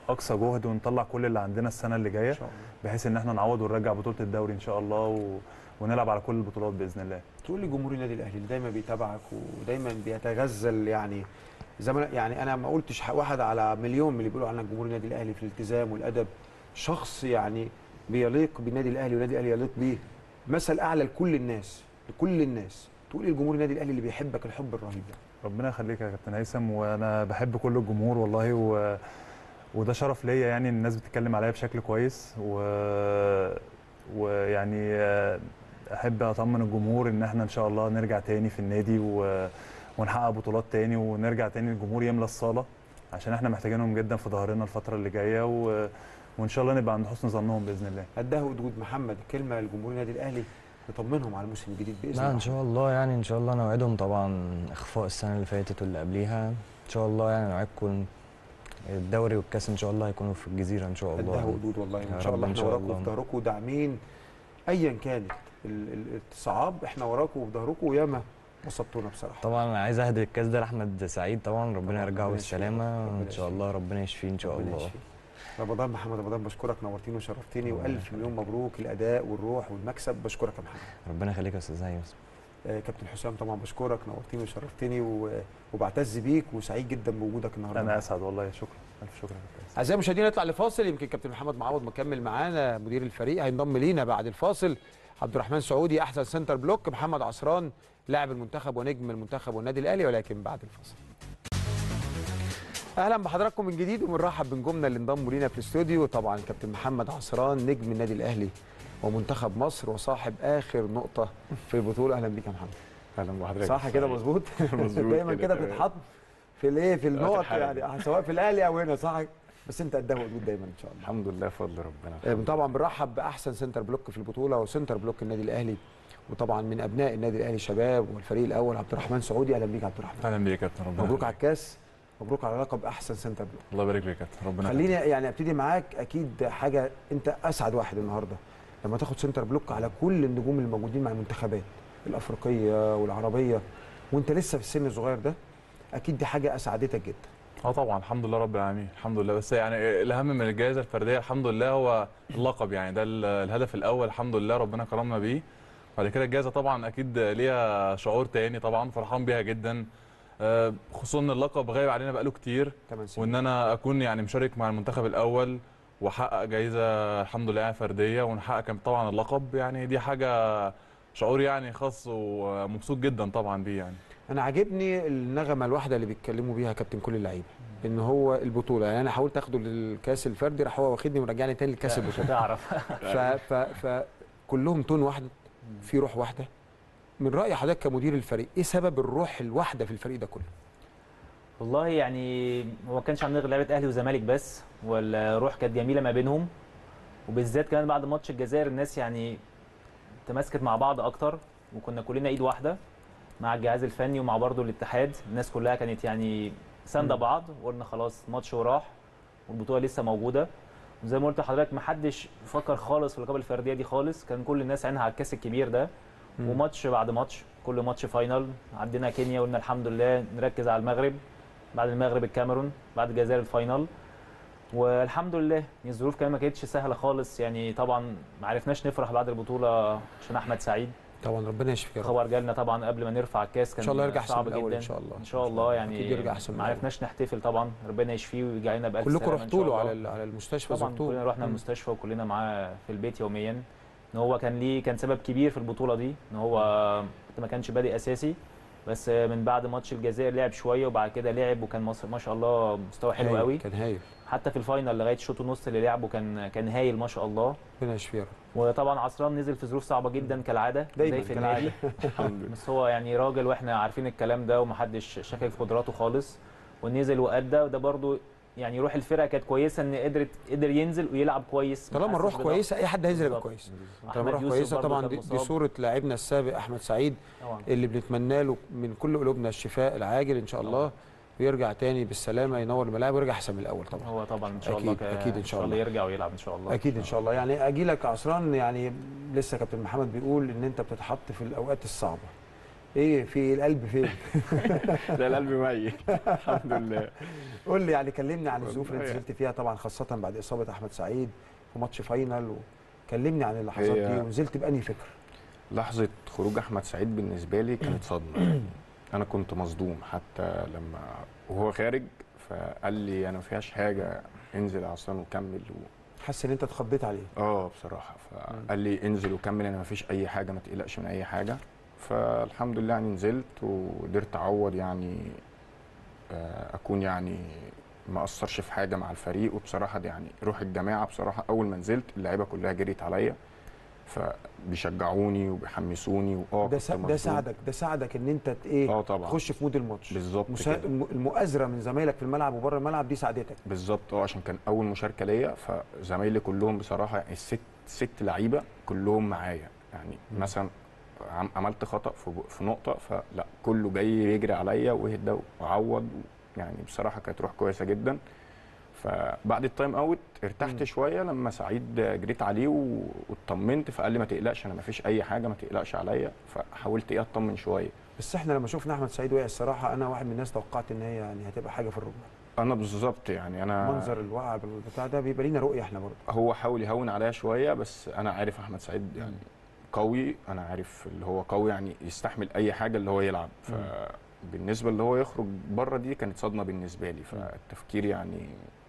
اقصى جهد ونطلع كل اللي عندنا السنه اللي جايه بحيث ان احنا نعوض ونرجع بطوله الدوري ان شاء الله و... ونلعب على كل البطولات باذن الله تقول لي جمهور النادي الاهلي اللي دايما بيتابعك ودايما بيتغزل يعني زي ما أنا- يعني انا ما قلتش ح- واحد على مليون من اللي بيقولوا عنك جمهور النادي الاهلي في الالتزام والادب شخص يعني بيليق بالنادي الاهلي والنادي الاهلي يليق بيه مثل اعلى لكل الناس لكل الناس تقول ايه لجمهور النادي الاهلي اللي بيحبك الحب الرهيب ده ربنا يخليك يا كابتن هيثم وانا بحب كل الجمهور والله و... وده شرف ليا يعني إن الناس بتتكلم عليا بشكل كويس و... ويعني آه، احب اطمن الجمهور ان احنا ان شاء الله نرجع تاني في النادي و... ونحقق بطولات تاني ونرجع تاني الجمهور يملى الصاله عشان احنا محتاجينهم جدا في ظهرنا الفتره اللي جايه و... وان شاء الله نبقى عند حسن ظنهم باذن الله قدها وجود محمد كلمه لجمهور النادي الاهلي نطمنهم على الموسم الجديد باذن لا الله ان شاء الله يعني ان شاء الله نوعدهم طبعا اخفاء السنه اللي فاتت واللي قبليها ان شاء الله يعني نوعدكم الدوري والكاس ان شاء الله هيكونوا في الجزيره ان شاء الله قدها وجود والله يا ان شاء رب الله إن احنا شاء وراكم الله. في ظهركم وداعمين ايا كانت ال- ال- الصعاب احنا وراكم وفي ظهركم وياما وسطونا بصراحه طبعا أنا عايز اهدي الكاس ده لاحمد سعيد طبعا ربنا طبعاً، يرجعه ربنا يشفيه، بالسلامه ربنا وان شاء الله ربنا يشفيه ان شاء ربنا الله يشفيه. رمضان محمد رمضان بشكرك نورتيني وشرفتني والف مليون مبروك الاداء والروح والمكسب بشكرك يا محمد ربنا يخليك يا استاذ هيثم آه، كابتن حسام طبعا بشكرك نورتيني وشرفتني و- وبعتز بيك وسعيد جدا بوجودك النهارده انا اسعد والله شكرا الف شكر يا كابتن اعزائي المشاهدين نطلع لفاصل يمكن كابتن محمد معوض مكمل معانا مدير الفريق هينضم لينا بعد الفاصل عبد الرحمن سعودي احسن سنتر بلوك محمد عصران لاعب المنتخب ونجم المنتخب والنادي الاهلي ولكن بعد الفاصل اهلا بحضراتكم من جديد وبنرحب بنجومنا اللي انضموا لينا في الاستوديو طبعا كابتن محمد عصران نجم النادي الاهلي ومنتخب مصر وصاحب اخر نقطه في البطوله اهلا بيك يا محمد اهلا بحضرتك صح كده مظبوط مظبوط دايما كده، كده تمام. تتحط في الايه في النقط الحلقة. يعني سواء في الاهلي او هنا صح بس انت قدها وجود دايما ان شاء الله الحمد لله فضل ربنا آه، طبعا بنرحب باحسن سنتر بلوك في البطوله وسنتر بلوك النادي الاهلي وطبعا من ابناء النادي الاهلي شباب والفريق الاول عبد الرحمن سعودي اهلا بيك يا عبد الرحمن اهلا بيك يا كابتن ربنا مبروك يخليك. على الكاس مبروك على لقب احسن سنتر بلوك الله يبارك لك يا كابتن ربنا خليني يخليك. يعني ابتدي معاك اكيد حاجه انت اسعد واحد النهارده لما تاخد سنتر بلوك على كل النجوم الموجودين مع المنتخبات الافريقيه والعربيه وانت لسه في السن الصغير ده اكيد دي حاجه اسعدتك جدا اه طبعا الحمد لله رب العالمين الحمد لله بس يعني الاهم من الجائزه الفرديه الحمد لله هو اللقب يعني ده ال- الهدف الاول الحمد لله ربنا كرمنا بيه بعد كده الجائزه طبعا اكيد ليها شعور تاني طبعا فرحان بيها جدا آه، خصوصا ان اللقب غايب علينا بقاله كتير وان انا اكون يعني مشارك مع المنتخب الاول واحقق جائزه الحمد لله فرديه ونحقق كمان طبعا اللقب يعني دي حاجه شعور يعني خاص ومبسوط جدا طبعا بيه يعني انا عاجبني النغمه الواحده اللي بيتكلموا بيها كابتن كل اللعيبه ان هو البطوله يعني انا حاولت اخده للكاس الفردي راح هو واخدني ورجعني تاني لكاس لا، مش البطوله هتعرف. ف ف ف كلهم تون واحده في روح واحده من راي حضرتك كمدير الفريق ايه سبب الروح الواحده في الفريق ده كله والله يعني هو ما كانش عندنا غير لعيبه اهلي وزمالك بس والروح كانت جميله ما بينهم وبالذات كمان بعد ماتش الجزائر الناس يعني تماسكت مع بعض اكتر وكنا كلنا ايد واحده مع الجهاز الفني ومع برضه الاتحاد الناس كلها كانت يعني سانده مم. بعض وقلنا خلاص ماتش وراح والبطوله لسه موجوده وزي ما قلت لحضرتك ما حدش فكر خالص في اللقب الفرديه دي خالص كان كل الناس عينها على الكاس الكبير ده مم. وماتش بعد ماتش كل ماتش فاينل عدينا كينيا قلنا الحمد لله نركز على المغرب بعد المغرب الكاميرون بعد الجزائر الفاينل والحمد لله الظروف كمان ما كانتش سهله خالص يعني طبعا ما عرفناش نفرح بعد البطوله عشان احمد سعيد طبعا ربنا يشفيه يا رب. خبر جالنا طبعا قبل ما نرفع الكاس كان إن شاء الله يرجع أحسن صعب من الأول جدا إن شاء الله. ان شاء الله يعني أكيد يرجع أحسن من ما الأول. عرفناش نحتفل طبعا ربنا يشفيه ويرجع لنا بألف كلكم سلامة إن رحتوا شاء له الله. على ال- على المستشفى طبعا زرتوه كلنا رحنا مم. المستشفى وكلنا معاه في البيت يوميا ان هو كان ليه كان سبب كبير في البطوله دي ان هو ما كانش بادئ اساسي بس من بعد ماتش الجزائر لعب شويه وبعد كده لعب وكان مصر ما شاء الله مستوى حلو هايل، قوي كان هايل حتى في الفاينل لغايه الشوط ونص اللي لعبه كان كان هايل ما شاء الله ربنا يشفيه يا رب. وطبعا عصران نزل في ظروف صعبه جدا كالعاده دايماً زي في كالعادة. النادي الحمد لله. بس هو يعني راجل واحنا عارفين الكلام ده ومحدش شاكك في قدراته خالص ونزل وادى وده برضو يعني روح الفرقه كانت كويسه ان قدرت قدر ينزل ويلعب كويس طالما محسس الروح بضغط. كويسه اي حد هينزل يبقى بالظبط. كويس أحمد طالما الروح يوسف كويسه برضو طبعا كان دي, دي مصاب. صوره لاعبنا السابق احمد سعيد طبعا. اللي بنتمنى له من كل قلوبنا الشفاء العاجل ان شاء الله ويرجع تاني بالسلامه ينور الملاعب ويرجع احسن من الاول طبعا هو طبعا ان شاء أكيد- الله ك- أكيد إن شاء الله. يرجع ويلعب ان شاء الله اكيد ان شاء الله يعني اجي لك عصران يعني لسه كابتن محمد بيقول ان انت بتتحط في الاوقات الصعبه ايه في القلب فين لا القلب ميت الحمد لله قول لي يعني كلمني عن الظروف اللي انت والله نزلت فيها طبعا خاصه بعد اصابه احمد سعيد في ماتش فاينل وكلمني عن اللحظات هي- دي ونزلت بأنهي فكر لحظه خروج احمد سعيد بالنسبه لي كانت صدمه انا كنت مصدوم حتى لما وهو خارج فقال لي انا ما فيهاش حاجه انزل يا عصام وكمل و... حاسس ان انت اتخضيت عليه اه بصراحه فقال لي انزل وكمل انا ما فيش اي حاجه ما تقلقش من اي حاجه فالحمد لله يعني نزلت وقدرت اعوض يعني آه، اكون يعني ما اثرش في حاجه مع الفريق وبصراحه دي يعني روح الجماعه بصراحه اول ما نزلت اللعيبه كلها جريت عليا فبيشجعوني وبيحمسوني واه ده كنت سا... ده مصدوم. ساعدك ده ساعدك ان انت ت- ايه اه طبعا تخش في مود الماتش بالظبط مسا... كده. الم- المؤازره من زمايلك في الملعب وبره الملعب دي ساعدتك بالظبط اه عشان كان اول مشاركه ليا فزمايلي كلهم بصراحه يعني الست ست لعيبه كلهم معايا يعني مم. مثلا عم- عملت خطا في في نقطه فلا كله جاي يجري عليا واهدى وعوض يعني بصراحه كانت روح كويسه جدا فبعد التايم اوت ارتحت مم. شويه لما سعيد جريت عليه و- واطمنت فقال لي ما تقلقش انا ما فيش اي حاجه ما تقلقش عليا فحاولت ايه اطمن شويه بس احنا لما شفنا احمد سعيد وقع الصراحه انا واحد من الناس توقعت ان هي يعني هتبقى حاجه في الركبه انا بالظبط يعني انا منظر الوقعه بالبتاع ده بيبقى لينا رؤيه احنا برضه هو حاول يهون عليا شويه بس انا عارف احمد سعيد يعني قوي انا عارف اللي هو قوي يعني يستحمل اي حاجه اللي هو يلعب فبالنسبه اللي هو يخرج بره دي كانت صدمه بالنسبه لي فالتفكير يعني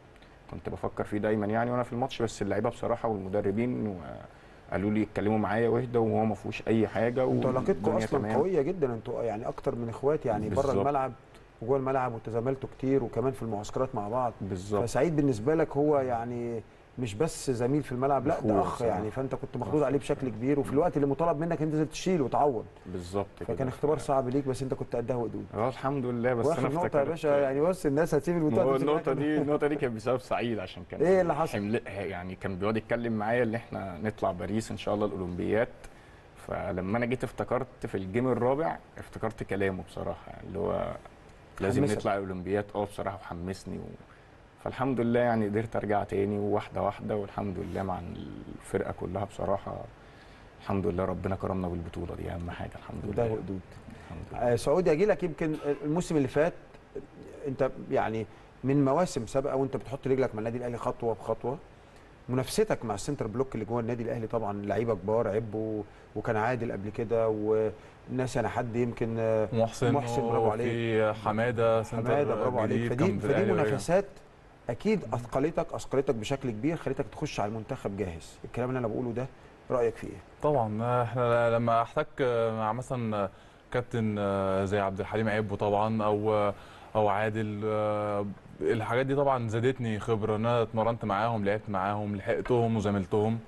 كنت بفكر فيه دايما يعني وانا في الماتش بس اللعيبه بصراحه والمدربين قالوا لي اتكلموا معايا واهدى وهو ما فيهوش اي حاجه انتوا علاقتكم والدنيا اصلا تمام. قويه جدا انتوا يعني اكتر من اخوات يعني بره بالظبط. الملعب وجوه الملعب وتزاملتوا كتير وكمان في المعسكرات مع بعض بالظبط فسعيد بالنسبه لك هو يعني مش بس زميل في الملعب لا ده أخوه اخ بصراحة. يعني فانت كنت مخضوض عليه بشكل كبير وفي الوقت اللي مطالب منك انت لازم تشيل وتعوض بالظبط فكان كده. اختبار صعب ليك بس انت كنت قدها وقدود اه الحمد لله بس واخر انا نقطه يا افتكرت- باشا يعني بص الناس هتسيب ما البطوله هو تمسك النقطة معاك. دي النقطة دي كانت بسبب سعيد عشان كان ايه اللي حصل؟ حمل يعني كان بيقعد يتكلم معايا ان احنا نطلع باريس ان شاء الله الاولمبيات فلما انا جيت افتكرت في الجيم الرابع افتكرت كلامه بصراحة يعني اللي هو لازم حمسك. نطلع الاولمبيات اه بصراحة وحمسني و... فالحمد لله يعني قدرت ارجع تاني وواحدة واحدة والحمد لله مع الفرقة كلها بصراحة الحمد لله ربنا كرمنا بالبطولة دي اهم حاجة الحمد لله ده وقدود آه، سعودي اجي لك يمكن الموسم اللي فات انت يعني من مواسم سابقه وانت بتحط رجلك مع النادي الاهلي خطوه بخطوه منافستك مع السنتر بلوك اللي جوه النادي الاهلي طبعا لعيبه كبار عبوا وكان عادل قبل كده وناس انا حد يمكن آه، محسن محسن برافو عليك في حماده سنتر حماده برافو عليك جديد فدي كان في فدي الأهلي وقع. منافسات اكيد اثقلتك اثقلتك بشكل كبير خليتك تخش على المنتخب جاهز الكلام اللي انا بقوله ده رايك فيه ايه طبعا احنا لما احتك مع مثلا كابتن زي عبد الحليم عبو طبعا او او عادل الحاجات دي طبعا زادتني خبره ان انا اتمرنت معاهم لعبت معاهم لحقتهم وزميلتهم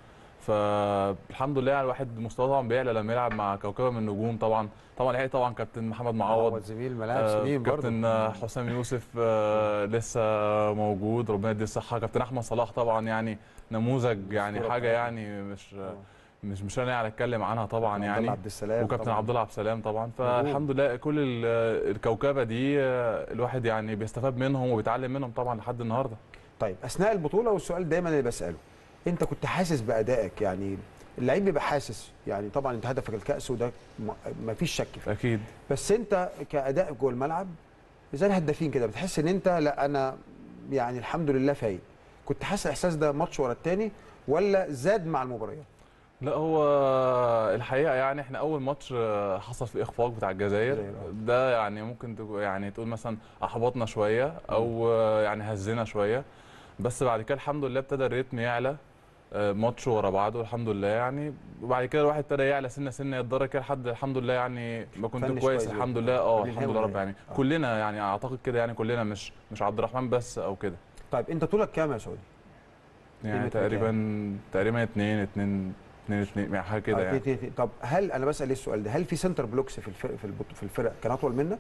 فالحمد لله يعني الواحد مستواه طبعا بيعلى لما يلعب مع كوكبه من النجوم طبعا طبعا لحقت طبعا كابتن محمد معوض معوض زميل ملاعب آه، سنين برضه. كابتن حسام يوسف آه، لسه موجود ربنا يديه الصحه كابتن احمد صلاح طبعا يعني نموذج يعني الأسطورة حاجه بتاعتنا. يعني مش مش مش انا يعني اتكلم عنها طبعا عبد يعني الله عبد السلام وكابتن طبعاً. عبد الله عبد السلام طبعا موجود. فالحمد لله كل ال- الكوكبه دي آه، الواحد يعني بيستفاد منهم وبيتعلم منهم طبعا لحد النهارده طيب اثناء البطوله والسؤال دايما اللي بساله انت كنت حاسس بادائك يعني اللعيب بيبقى حاسس يعني طبعا انت هدفك الكاس وده ما فيش شك فيه اكيد بس انت كاداء جوه الملعب زي الهدافين كده بتحس ان انت لا انا يعني الحمد لله فايق كنت حاسس الاحساس ده ماتش ورا التاني ولا زاد مع المباريات لا هو الحقيقه يعني احنا اول ماتش آه، حصل فيه اخفاق بتاع الجزائر ده يعني ممكن تقو- يعني تقول مثلا احبطنا شويه او آه، يعني هزنا شويه بس بعد كده الحمد لله ابتدى الريتم يعلى آه، ماتش ورا بعضه الحمد لله يعني وبعد كده الواحد ابتدى يعلى سنه سنه يتدرج كده لحد الحمد لله يعني ما كنت فنش كويس كويس الحمد جدا. لله اه قبل الحمد النهائي لله رب والنهائي. العالمين كلنا يعني اعتقد كده يعني كلنا مش مش عبد الرحمن بس او كده طيب انت طولك كام يا سعودي؟ يعني متر تقريبا تقريبا اتنين اتنين اتنين اتنين يعني حاجه كده آه، يعني تي- تي- طب هل انا بسال ايه السؤال ده هل في سنتر بلوكس في الفرق في البط- في الفرق كان اطول منك؟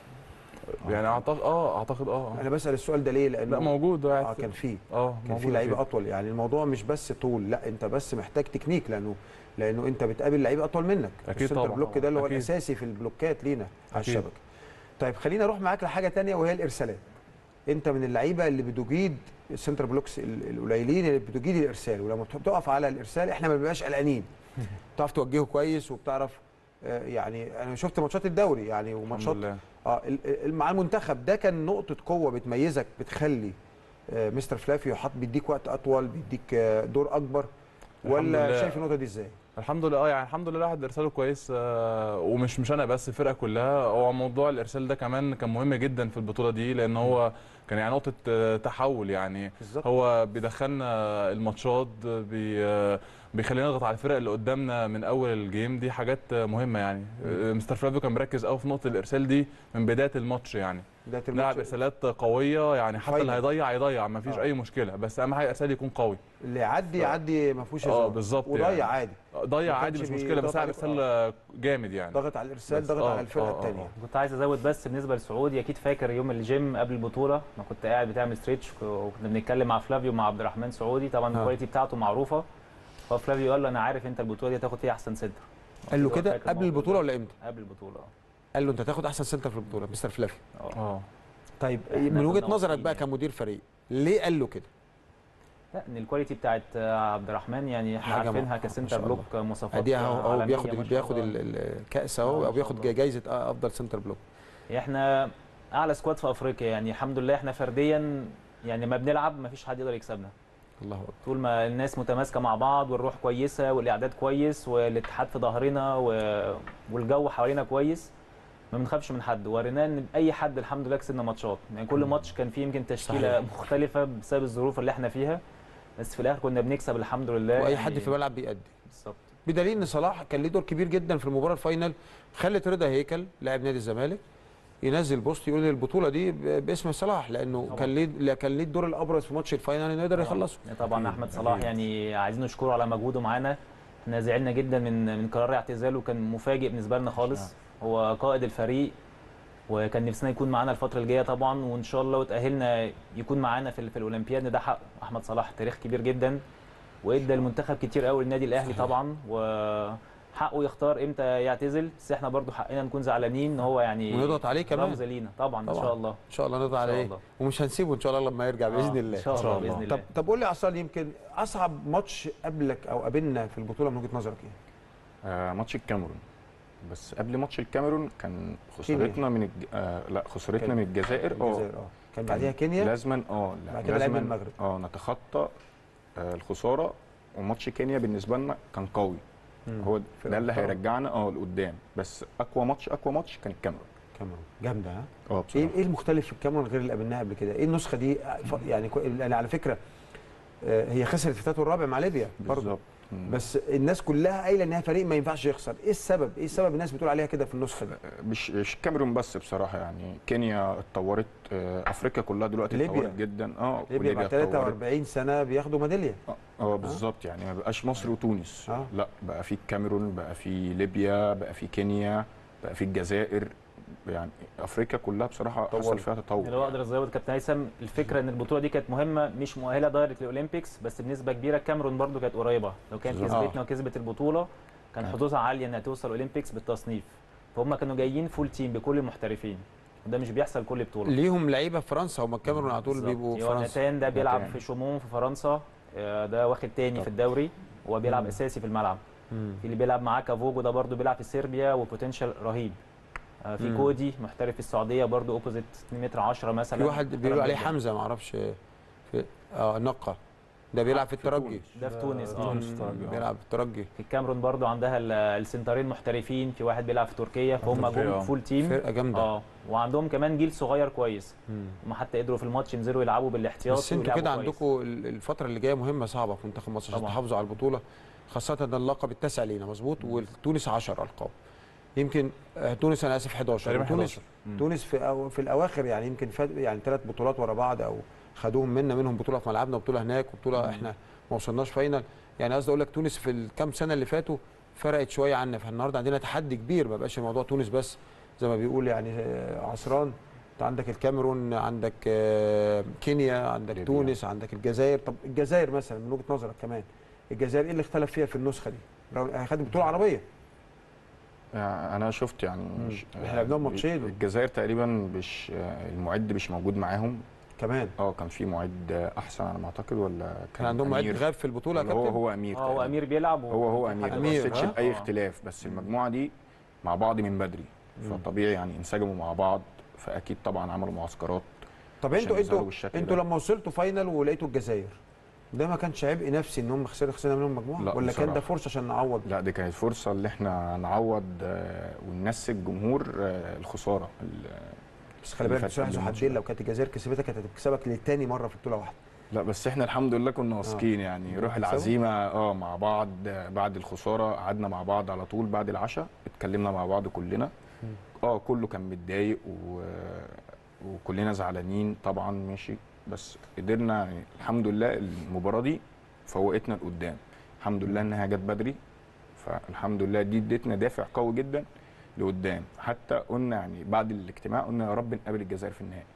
يعني اعتقد اه اعتقد اه انا بسال السؤال ده ليه لانه لا موجود اه كان في اه كان في موجود لعيبه أكيد. اطول يعني الموضوع مش بس طول لا انت بس محتاج تكنيك لانه لانه انت بتقابل لعيبه اطول منك أكيد السنتر طبعاً. بلوك ده اللي هو أكيد. الاساسي في البلوكات لينا على أكيد. الشبكه طيب خلينا اروح معاك لحاجه تانية وهي الارسالات انت من اللعيبه اللي بتجيد السنتر بلوكس ال- القليلين اللي بتجيد الارسال ولما بتقف على الارسال احنا ما بنبقاش قلقانين بتعرف توجهه كويس وبتعرف آه، يعني انا شفت ماتشات الدوري يعني وماتشات لله. اه ال- ال- مع المنتخب ده كان نقطه قوه بتميزك بتخلي آه، مستر فلافيو حط بيديك وقت اطول بيديك آه، دور اكبر الحمد ولا لله. شايف النقطه دي ازاي؟ الحمد لله اه يعني الحمد لله الواحد ارساله كويس آه، ومش مش انا بس الفرقه كلها هو موضوع الارسال ده كمان كان مهم جدا في البطوله دي لان هو كان يعني نقطه آه، تحول يعني بالظبط. هو بيدخلنا الماتشات بي آه، بيخلينا نضغط على الفرق اللي قدامنا من اول الجيم دي حاجات آه، مهمه يعني آه، مستر فلافيو كان مركز قوي في نقطه الارسال دي من بدايه الماتش يعني بداية لعب الماتش ارسالات قويه يعني حتى اللي فاينل. هيضيع يضيع ما فيش آه. اي مشكله بس اهم حاجه الارسال يكون قوي اللي يعدي يعدي ما فيهوش اه هزار. بالظبط وضيع يعني. عادي ضيع ما عادي كانش مش مشكله بس بيضغط لعب عليك. ارسال جامد يعني ضغط على الارسال بس- ضغط آه، على الفرقه آه، آه، الثانيه كنت عايز ازود بس بالنسبه لسعودي اكيد فاكر يوم الجيم قبل البطوله انا كنت قاعد بتعمل ستريتش وكنا بنتكلم مع فلافيو ومع عبد الرحمن سعودي طبعا آه. الكواليتي بتاعته معروفه ففلافيو قال له انا عارف انت البطوله دي هتاخد فيها احسن سنتر قال له هو كده فاكر قبل الموضوع البطوله ده. ولا امتى؟ قبل البطوله اه قال له انت هتاخد احسن سنتر في البطوله مستر فلافي اه طيب إحنا من وجهه كنا نظرك واثقين بقى يعني. كمدير فريق ليه قال له كده؟ لا ان الكواليتي بتاعت عبد الرحمن يعني احنا حاجة عارفينها ما- ما كسنتر شاء الله. بلوك مواصفات ادي اهو هو عالمية بياخد ما شاء بياخد الله. ال- ال- الكاس آه، اهو ما او شاء بياخد الله. جايزه افضل سنتر بلوك احنا اعلى سكواد في افريقيا يعني الحمد لله احنا فرديا يعني ما بنلعب ما فيش حد يقدر يكسبنا الله اكبر طول ما الناس متماسكه مع بعض والروح كويسه والاعداد كويس والاتحاد في ظهرنا و... والجو حوالينا كويس ما بنخافش من حد وريناه ان اي حد الحمد لله كسبنا ماتشات يعني كل ماتش كان فيه يمكن تشكيله صحيح. مختلفه بسبب الظروف اللي احنا فيها بس في الاخر كنا بنكسب الحمد لله واي يعني حد في الملعب بيأدي بالظبط بدليل ان صلاح كان ليه دور كبير جدا في المباراه الفاينل خلت رضا هيكل لاعب نادي الزمالك ينزل بوست يقول إن البطوله دي ب- باسم صلاح لانه طبعا. كان ليه كان ليه الدور الابرز في ماتش الفاينل انه يقدر يخلصه طبعا احمد صلاح يعني عايزين نشكره على مجهوده معانا احنا زعلنا جدا من من قرار اعتزاله كان مفاجئ بالنسبه لنا خالص هو قائد الفريق وكان نفسنا يكون معانا الفتره الجايه طبعا وان شاء الله وتاهلنا يكون معانا في, ال- في الاولمبياد ده حق احمد صلاح تاريخ كبير جدا وادى المنتخب كتير قوي للنادي الاهلي طبعا وحقه يختار امتى يعتزل بس احنا برضو حقنا نكون زعلانين ان هو يعني ونضغط عليه كمان. رمز لينا طبعا, ان طبعاً. شاء الله ان شاء الله نضغط إن شاء عليه الله. ومش هنسيبه ان شاء الله لما يرجع باذن آه، الله إن شاء الله بإذن الله. طب طب قول لي يا عصام يمكن اصعب ماتش قابلك او قابلنا في البطوله من وجهه نظرك ايه؟ آه ماتش الكاميرون بس قبل ماتش الكاميرون كان خسارتنا من الج... آه لا خسارتنا كان- من الجزائر الجزائر، آه. كان بعديها كينيا؟ لازما اه لا، بعد كده لعبنا لازماً، المغرب. اه نتخطى آه الخساره وماتش كينيا بالنسبه لنا كان قوي مم. هو فرقة ده اللي محترمة. هيرجعنا اه لقدام بس اقوى ماتش اقوى ماتش كان الكاميرون كاميرون جامده ها؟ اه ايه ايه المختلف في الكاميرون غير اللي قابلناها قبل كده؟ ايه النسخه دي ف- يعني كو- يعني على فكره آه، هي خسرت في التالت والرابع مع ليبيا برضه بالظبط. مم. بس الناس كلها قايله انها فريق ما ينفعش يخسر، ايه السبب؟ ايه السبب الناس بتقول عليها كده في النسخه دي؟ مش مش الكاميرون بس بصراحه يعني كينيا اتطورت آه افريقيا كلها دلوقتي ليبيا. اتطورت جدا اه ليبيا بعد اتطورت. 43 سنه بياخدوا ميداليه اه بالظبط يعني ما بقاش مصر وتونس آه. لا بقى في الكاميرون بقى في ليبيا بقى في كينيا بقى في الجزائر يعني افريقيا كلها بصراحه حصل طورت. فيها تطور اللي هو اقدر ازود كابتن هيثم الفكره ان البطوله دي كانت مهمه مش مؤهله دايركت للاولمبيكس بس بنسبه كبيره الكاميرون برضو كانت قريبه لو كانت بالظبط. كسبتنا وكسبت البطوله كان آه. حظوظها عاليه انها توصل اولمبيكس بالتصنيف فهم كانوا جايين فول تيم بكل المحترفين وده مش بيحصل كل بطوله ليهم لعيبه في فرنسا هم الكاميرون على طول بالظبط. بيبقوا في فرنسا يوناتان ده بيلعب يوناتان. في شومون في فرنسا آه، ده واخد تاني في الدوري هو بيلعب مم. اساسي في الملعب مم. في اللي بيلعب معاه كافوجو ده برضو بيلعب في صربيا وبوتنشال رهيب آه، في مم. كودي محترف في السعوديه برضو اوبوزيت 2 متر 10 مثلا في واحد محترم بيقولوا عليه جداً. حمزه ما اعرفش في اه نقه ده بيلعب في الترجي ده في تونس اه مم. بيلعب في الترجي في الكاميرون برضو عندها ال- السنترين محترفين في واحد بيلعب في تركيا فهم تركيا، جم آه. فول تيم فرقة جامدة. اه وعندهم كمان جيل صغير كويس مم. هم حتى قدروا في الماتش ينزلوا يلعبوا بالاحتياط بس انتوا ويلعبوا كده كويس. عندكم ال- الفتره اللي جايه مهمه صعبه في منتخب مصر عشان طبعاً. تحافظوا على البطوله خاصه ده اللقب التاسع لينا مظبوط وتونس 10 القاب يمكن آه، تونس انا اسف 11 تقريباً تونس 11. مم. تونس في أو في الاواخر يعني يمكن فات يعني ثلاث بطولات ورا بعض او خدوهم منا منهم بطوله في ملعبنا وبطوله هناك وبطوله احنا ما وصلناش فاينل يعني قصدي اقول لك تونس في الكام سنه اللي فاتوا فرقت شويه عنا فالنهارده عندنا تحدي كبير ما بقاش الموضوع تونس بس زي ما بيقول يعني آه، عصران انت عندك الكاميرون عندك آه، كينيا عندك ليبيا. تونس عندك الجزائر طب الجزائر مثلا من وجهه نظرك كمان الجزائر ايه اللي اختلف فيها في النسخه دي؟ رغم- خدت بطوله عربيه يعني انا شفت يعني مش- احنا لعبناهم ماتشين. الجزائر تقريبا مش المعد مش موجود معاهم كمان اه كان في معد احسن على ما اعتقد ولا كان عندهم معد أمير؟ غاب في البطوله يا ولا هو كابتن هو امير اه هو تقريباً. امير بيلعب هو هو وفي امير حد ما أمير، بصيتش ها؟ لاي آه. اختلاف بس المجموعه دي مع بعض من بدري مم. فطبيعي يعني انسجموا مع بعض فاكيد طبعا عملوا معسكرات طب عشان انتوا يظهروا انتوا بالشكل انتوا ده. لما وصلتوا فاينل ولقيتوا الجزائر ده ما كانش عبء نفسي ان هم خسروا خسرنا منهم مجموعه لا ولا كان ده بصراحة. فرصه عشان نعوض لا دي كانت فرصه اللي احنا نعوض آه، وننسي الجمهور آه، الخساره ال- بس خلي اللي بالك فات بصراحه قبل ذو الماتش حدين ده. لو كانت الجزائر كسبتك كانت هتكسبك لتاني مره في بطوله واحده لا بس احنا الحمد لله كنا واثقين يعني روح هتكسبوا؟ العزيمه اه مع بعض آه، بعد الخساره قعدنا مع بعض على طول بعد العشاء اتكلمنا مع بعض كلنا اه كله كان متضايق و... وكلنا زعلانين طبعا ماشي بس قدرنا يعني الحمد لله المباراه دي فوقتنا لقدام الحمد لله انها جت بدري فالحمد لله دي ادتنا دافع قوي جدا لقدام حتى قلنا يعني بعد الاجتماع قلنا يا رب نقابل الجزائر في النهائي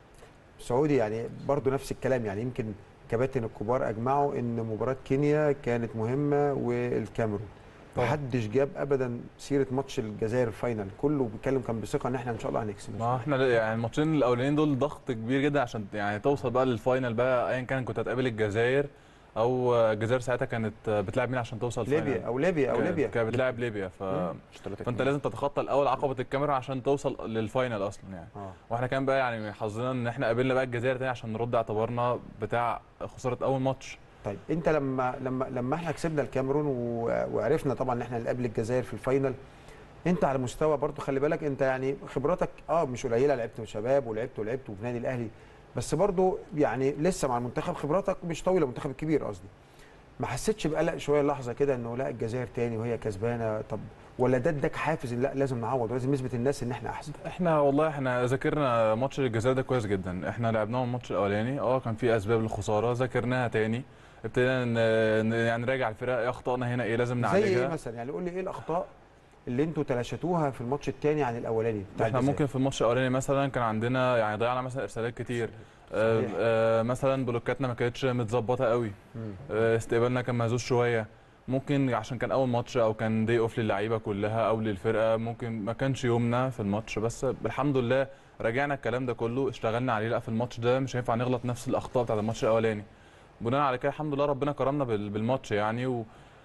سعودي يعني برضو نفس الكلام يعني يمكن كباتن الكبار اجمعوا ان مباراه كينيا كانت مهمه والكاميرون محدش جاب ابدا سيره ماتش الجزائر الفاينل كله بيتكلم كان بثقه ان احنا ان شاء الله هنكسب ما احنا ل- يعني الماتشين الاولانيين دول ضغط كبير جدا عشان يعني توصل بقى للفاينل بقى ايا كان كنت هتقابل الجزائر او الجزائر ساعتها كانت بتلعب مين عشان توصل ليبيا الفاينل أو ليبيا أو كانت- ليبيا. كانت بتلعب ليبيا ف... مم. فانت لازم تتخطى الاول عقبه الكاميرون عشان توصل للفاينل اصلا يعني آه. واحنا كان بقى يعني حظنا ان احنا قابلنا بقى الجزائر تاني عشان نرد اعتبارنا بتاع خساره اول ماتش طيب انت لما لما لما احنا كسبنا الكاميرون و- وعرفنا طبعا ان احنا نقابل الجزائر في الفاينل انت على مستوى برضو خلي بالك انت يعني خبراتك اه مش قليله لعبت في شباب ولعبت ولعبت وفي نادي الاهلي بس برضو يعني لسه مع المنتخب خبراتك مش طويله المنتخب الكبير قصدي ما حسيتش بقلق شويه لحظه كده انه لا الجزائر تاني وهي كسبانه طب ولا ده اداك حافز إن لا لازم نعوض ولازم نثبت الناس ان احنا احسن احنا والله احنا ذاكرنا ماتش الجزائر ده كويس جدا احنا لعبناه الماتش الاولاني اه كان في اسباب للخساره ذاكرناها تاني ابتدينا ن- ن- يعني نراجع الفرق ايه اخطائنا هنا ايه لازم زي نعالجها ايه مثلا يعني قول لي ايه الاخطاء اللي انتوا تلاشتوها في الماتش الثاني عن الاولاني بتاع احنا الجزائر؟ ممكن في الماتش الاولاني مثلا كان عندنا يعني ضيعنا مثلا ارسالات كتير آه صحيح. آه مثلا بلوكاتنا ما كانتش متظبطه قوي مم. آه استقبالنا كان مهزوز شويه ممكن عشان كان اول ماتش او كان دي اوف للعيبه كلها او للفرقه ممكن ما كانش يومنا في الماتش بس الحمد لله راجعنا الكلام ده كله اشتغلنا عليه لا في الماتش ده مش هينفع نغلط نفس الاخطاء بتاعت الماتش الاولاني بناء على كده الحمد لله ربنا كرمنا بال- بالماتش يعني و...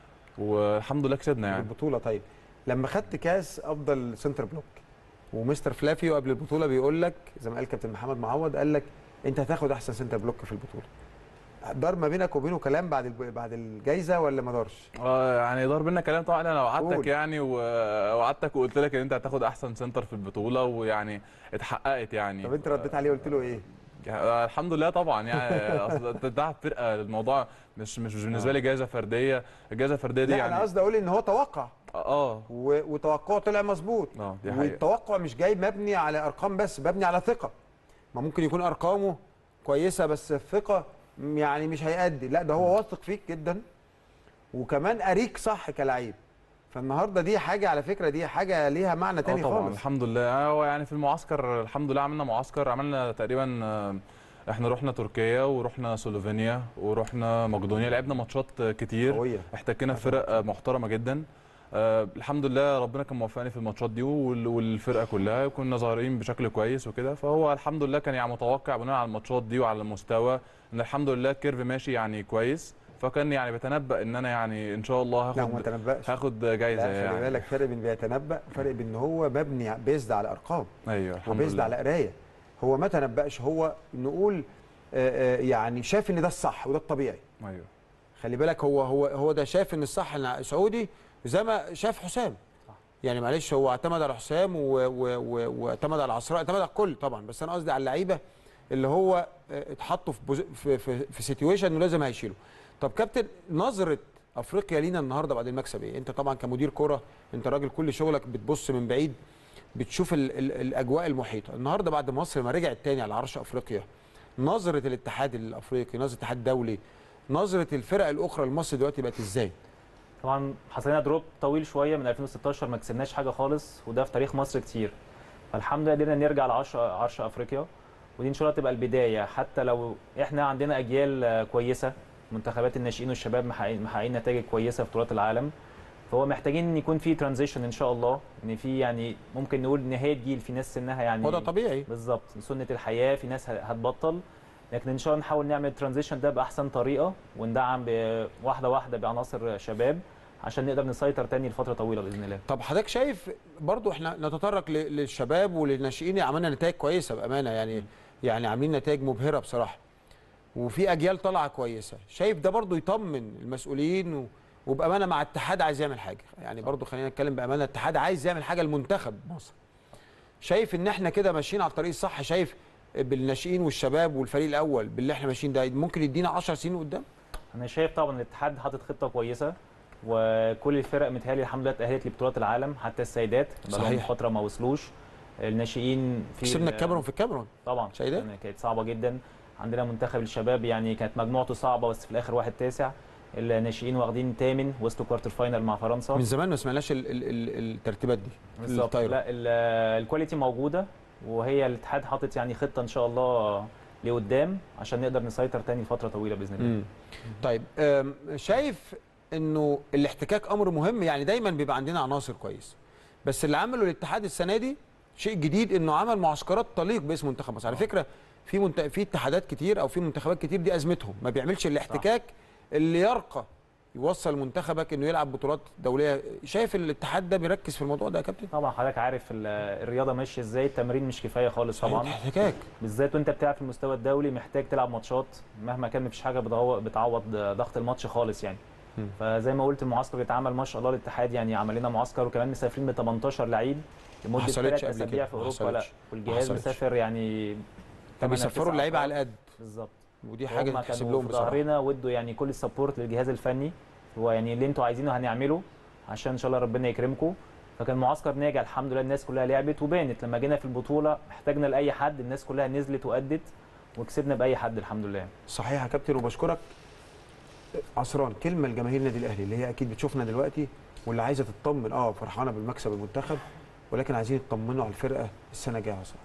والحمد لله كسبنا يعني البطوله طيب لما خدت كاس افضل سنتر بلوك ومستر فلافيو قبل البطوله بيقول لك زي ما قال كابتن محمد معوض قال لك انت هتاخد احسن سنتر بلوك في البطوله دار ما بينك وبينه كلام بعد الب... بعد الجائزه ولا ما دارش اه يعني دار بينا كلام طبعا انا لو قول. وعدتك يعني و- وعدتك وقلت لك ان انت هتاخد احسن سنتر في البطوله ويعني اتحققت يعني طب انت رديت عليه قلت له ايه يعني الحمد لله طبعا يعني اصل انت بتلعب فرقه الموضوع مش مش بالنسبه لي جائزه فرديه الجائزه الفرديه دي لا يعني انا قصدي اقول ان هو توقع اه و... وتوقعه طلع مظبوط اه دي حقيقه والتوقع مش جاي مبني على ارقام بس مبني على ثقه ما ممكن يكون ارقامه كويسه بس الثقه يعني مش هيأدي لا ده هو واثق فيك جدا وكمان اريك صح كلعيب فالنهارده دي حاجه على فكره دي حاجه ليها معنى اه تاني طبعا خالص الحمد لله هو يعني في المعسكر الحمد لله عملنا معسكر عملنا تقريبا آه، احنا رحنا تركيا ورحنا سلوفينيا ورحنا مقدونيا لعبنا ماتشات كتير قويه احتكينا في فرق آه، محترمه جدا آه الحمد لله ربنا كان موفقني في الماتشات دي وال- والفرقه كلها كنا ظاهرين بشكل كويس وكده فهو الحمد لله كان يعني متوقع بناء على الماتشات دي وعلى المستوى ان الحمد لله الكيرف ماشي يعني كويس فكان يعني بتنبأ ان انا يعني ان شاء الله لا ما هاخد تنبأش هاخد جايزه لا خلي يعني بالك فرق بين بيتنبأ فرق بين ان هو مبني بيزد على ارقام ايوه الحمد وبيزد لله على قرايه هو ما تنبأش هو نقول آه، آه، يعني شاف ان ده الصح وده الطبيعي ايوه خلي بالك هو هو هو ده شاف ان الصح ان سعودي زي ما شاف حسام يعني معلش هو اعتمد على حسام و- و- و- واعتمد على عصراء اعتمد على الكل طبعا بس انا قصدي على اللعيبه اللي هو آه، اتحطوا في بوز- في في, في سيتويشن انه لازم هيشيله طب كابتن نظره افريقيا لينا النهارده بعد المكسب ايه انت طبعا كمدير كره انت راجل كل شغلك بتبص من بعيد بتشوف ال ال الاجواء المحيطه النهارده بعد مصر ما رجعت تاني على عرش افريقيا نظره الاتحاد الافريقي نظره الاتحاد الدولي نظره الفرق الاخرى لمصر دلوقتي بقت ازاي طبعا حصل لنا دروب طويل شويه من 2016 ما كسبناش حاجه خالص وده في تاريخ مصر كتير فالحمد لله قدرنا نرجع لعرش عرش افريقيا ودي ان شاء الله تبقى البدايه حتى لو احنا عندنا اجيال آه، كويسه منتخبات الناشئين والشباب محققين محققين نتائج كويسه في بطولات العالم فهو محتاجين ان يكون في ترانزيشن ان شاء الله ان في يعني ممكن نقول نهايه جيل في ناس سنها يعني هو ده طبيعي بالظبط سنه الحياه في ناس ه- هتبطل لكن ان شاء الله نحاول نعمل الترانزيشن ده باحسن طريقه وندعم ب- واحده واحده بعناصر شباب عشان نقدر نسيطر تاني لفتره طويله باذن الله طب حضرتك شايف برضو احنا نتطرق ل- للشباب وللناشئين عملنا نتائج كويسه بامانه يعني يعني عاملين نتائج مبهره بصراحه وفي اجيال طالعه كويسه شايف ده برضو يطمن المسؤولين و... وبامانه مع الاتحاد عايز يعمل حاجه يعني برضو خلينا نتكلم بامانه الاتحاد عايز يعمل حاجه لمنتخب مصر شايف ان احنا كده ماشيين على الطريق الصح شايف بالناشئين والشباب والفريق الاول باللي احنا ماشيين ده ممكن يدينا 10 سنين قدام انا شايف طبعا الاتحاد حاطط خطه كويسه وكل الفرق متهيألي الحمد لله اتأهلت لبطولات العالم حتى السيدات بقالهم صحيح. فتره ما وصلوش الناشئين في كسبنا الكاميرون في الكاميرون طبعا سيدات كان- كانت صعبه جدا عندنا منتخب الشباب يعني كانت مجموعته صعبه بس في الاخر واحد تاسع الناشئين واخدين تامن وصلوا كوارتر فاينل مع فرنسا من زمان ما سمعناش ال- ال- ال- الترتيبات دي بالظبط الطايرة. لا ال- الكواليتي موجوده وهي الاتحاد حاطط يعني خطه ان شاء الله لقدام عشان نقدر نسيطر تاني لفتره طويله باذن الله مم. طيب أم، شايف انه الاحتكاك امر مهم يعني دايما بيبقى عندنا عناصر كويسه بس اللي عمله الاتحاد السنه دي شيء جديد انه عمل معسكرات تليق باسم منتخب مصر على فكره في منت... في اتحادات كتير او في منتخبات كتير دي ازمتهم ما بيعملش الاحتكاك اللي يرقى يوصل منتخبك انه يلعب بطولات دوليه شايف الاتحاد ده بيركز في الموضوع ده يا كابتن طبعا حضرتك عارف ال- الرياضه ماشيه ازاي التمرين مش كفايه خالص صحيح، طبعا احتكاك. بالذات وانت بتلعب في المستوى الدولي محتاج تلعب ماتشات مهما كان مفيش حاجه بتعوض بتعوض ضغط الماتش خالص يعني مم. فزي ما قلت المعسكر بيتعمل ما شاء الله الاتحاد يعني عمل لنا معسكر وكمان مسافرين ب 18 لعيب لمده حصلتش ثلاث قبل اسابيع كده، في ما اوروبا لا حصلتش. ما والجهاز حصلتش. مسافر يعني كانوا تمن أو بيسفروا تسع اللعيبه على أفراد. القد بالظبط ودي حاجه وهم تحسب كانوا لهم في بصراحه ظهرنا وادوا يعني كل السبورت للجهاز الفني هو يعني اللي انتوا عايزينه هنعمله عشان ان شاء الله ربنا يكرمكم فكان معسكر ناجح الحمد لله الناس كلها لعبت وبانت لما جينا في البطوله احتاجنا لاي حد الناس كلها نزلت وادت وكسبنا باي حد الحمد لله صحيح يا كابتن وبشكرك عصران كلمه لجماهير النادي الاهلي اللي هي اكيد بتشوفنا دلوقتي واللي عايزه تطمن اه فرحانه بالمكسب المنتخب ولكن عايزين يطمنوا على الفرقه السنه الجايه يا عصران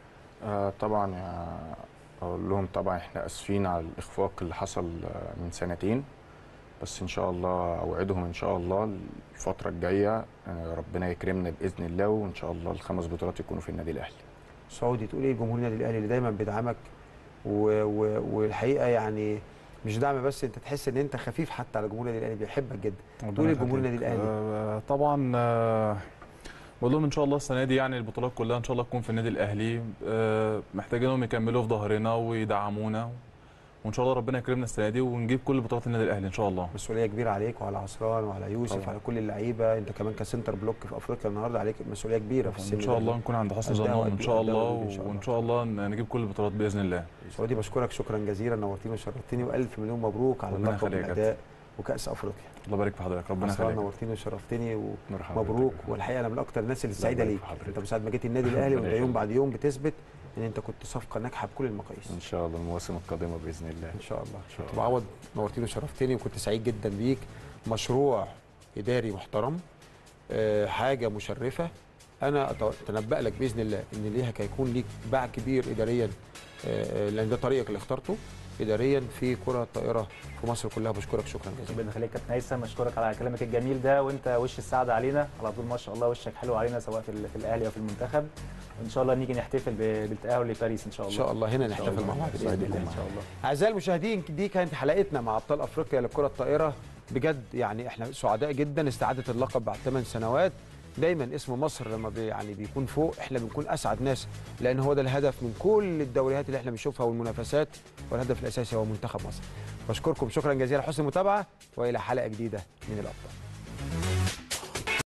آه طبعا يا- اقول لهم طبعا احنا اسفين على الاخفاق اللي حصل آه، من سنتين بس ان شاء الله اوعدهم ان شاء الله الفتره الجايه آه، ربنا يكرمنا باذن الله وان شاء الله الخمس بطولات يكونوا في النادي الاهلي سعودي تقول ايه لجمهور النادي الاهلي اللي دايما بيدعمك و... و... والحقيقه يعني مش دعم بس انت تحس ان انت خفيف حتى على جمهور النادي الاهلي بيحبك جدا تقول ايه لجمهور النادي الاهلي آه، طبعا آه، بقول لهم ان شاء الله السنه دي يعني البطولات كلها ان شاء الله تكون في النادي الاهلي آه، محتاجينهم يكملوا في ظهرنا ويدعمونا وان شاء الله ربنا يكرمنا السنه دي ونجيب كل بطولات النادي الاهلي ان شاء الله مسؤوليه كبيره عليك وعلى عصران وعلى يوسف طبعا. وعلى كل اللعيبه انت كمان كسنتر بلوك في افريقيا النهارده عليك مسؤوليه كبيره في السن ان شاء ده. الله نكون عند حسن قدها ظنهم ان وقد- شاء قدها الله وقد إن شاء وان شاء الله نجيب كل البطولات باذن الله سعودي بشكرك شكرا جزيلا نورتني وشرفتني والف مليون مبروك على ربنا اللقب يخليك يا والاداء وكاس افريقيا الله يبارك في حضرتك ربنا عصران يخليك نورتني وشرفتني مرحبا ومبروك والحقيقه انا من اكتر الناس اللي سعيده يبارك ليك في حضرتك. انت من ساعه ما جيت النادي الاهلي ربنا وانت يوم يخليك. بعد يوم بتثبت ان انت كنت صفقه ناجحه بكل المقاييس ان شاء الله المواسم القادمه باذن الله ان شاء الله ان شاء كنت الله بعوض نورتني وشرفتني وكنت سعيد جدا بيك مشروع اداري محترم آه، حاجه مشرفه انا أت- اتنبأ لك باذن الله ان ليها هيكون ليك باع كبير اداريا آه، آه، لان ده طريقك اللي اخترته اداريا في كره الطائره في مصر كلها بشكرك شكرا جزيلا ربنا يخليك كابتن هيثم اشكرك على كلامك الجميل ده وانت وش السعاده علينا على طول ما شاء الله وشك حلو علينا سواء في, ال- في الاهلي او في المنتخب وان شاء الله نيجي نحتفل ب- بالتاهل لباريس ان شاء ان الله شاء الله هنا إن شاء نحتفل الله. مع بعض باذن الله ان شاء الله اعزائي المشاهدين دي كانت حلقتنا مع ابطال افريقيا لكره الطائره بجد يعني احنا سعداء جدا استعاده اللقب بعد 8 سنوات دايما اسم مصر لما بي يعني بيكون فوق احنا بنكون اسعد ناس لان هو ده الهدف من كل الدوريات اللي احنا بنشوفها والمنافسات والهدف الاساسي هو منتخب مصر بشكركم شكرا جزيلا حسن المتابعه والى حلقه جديده من الابطال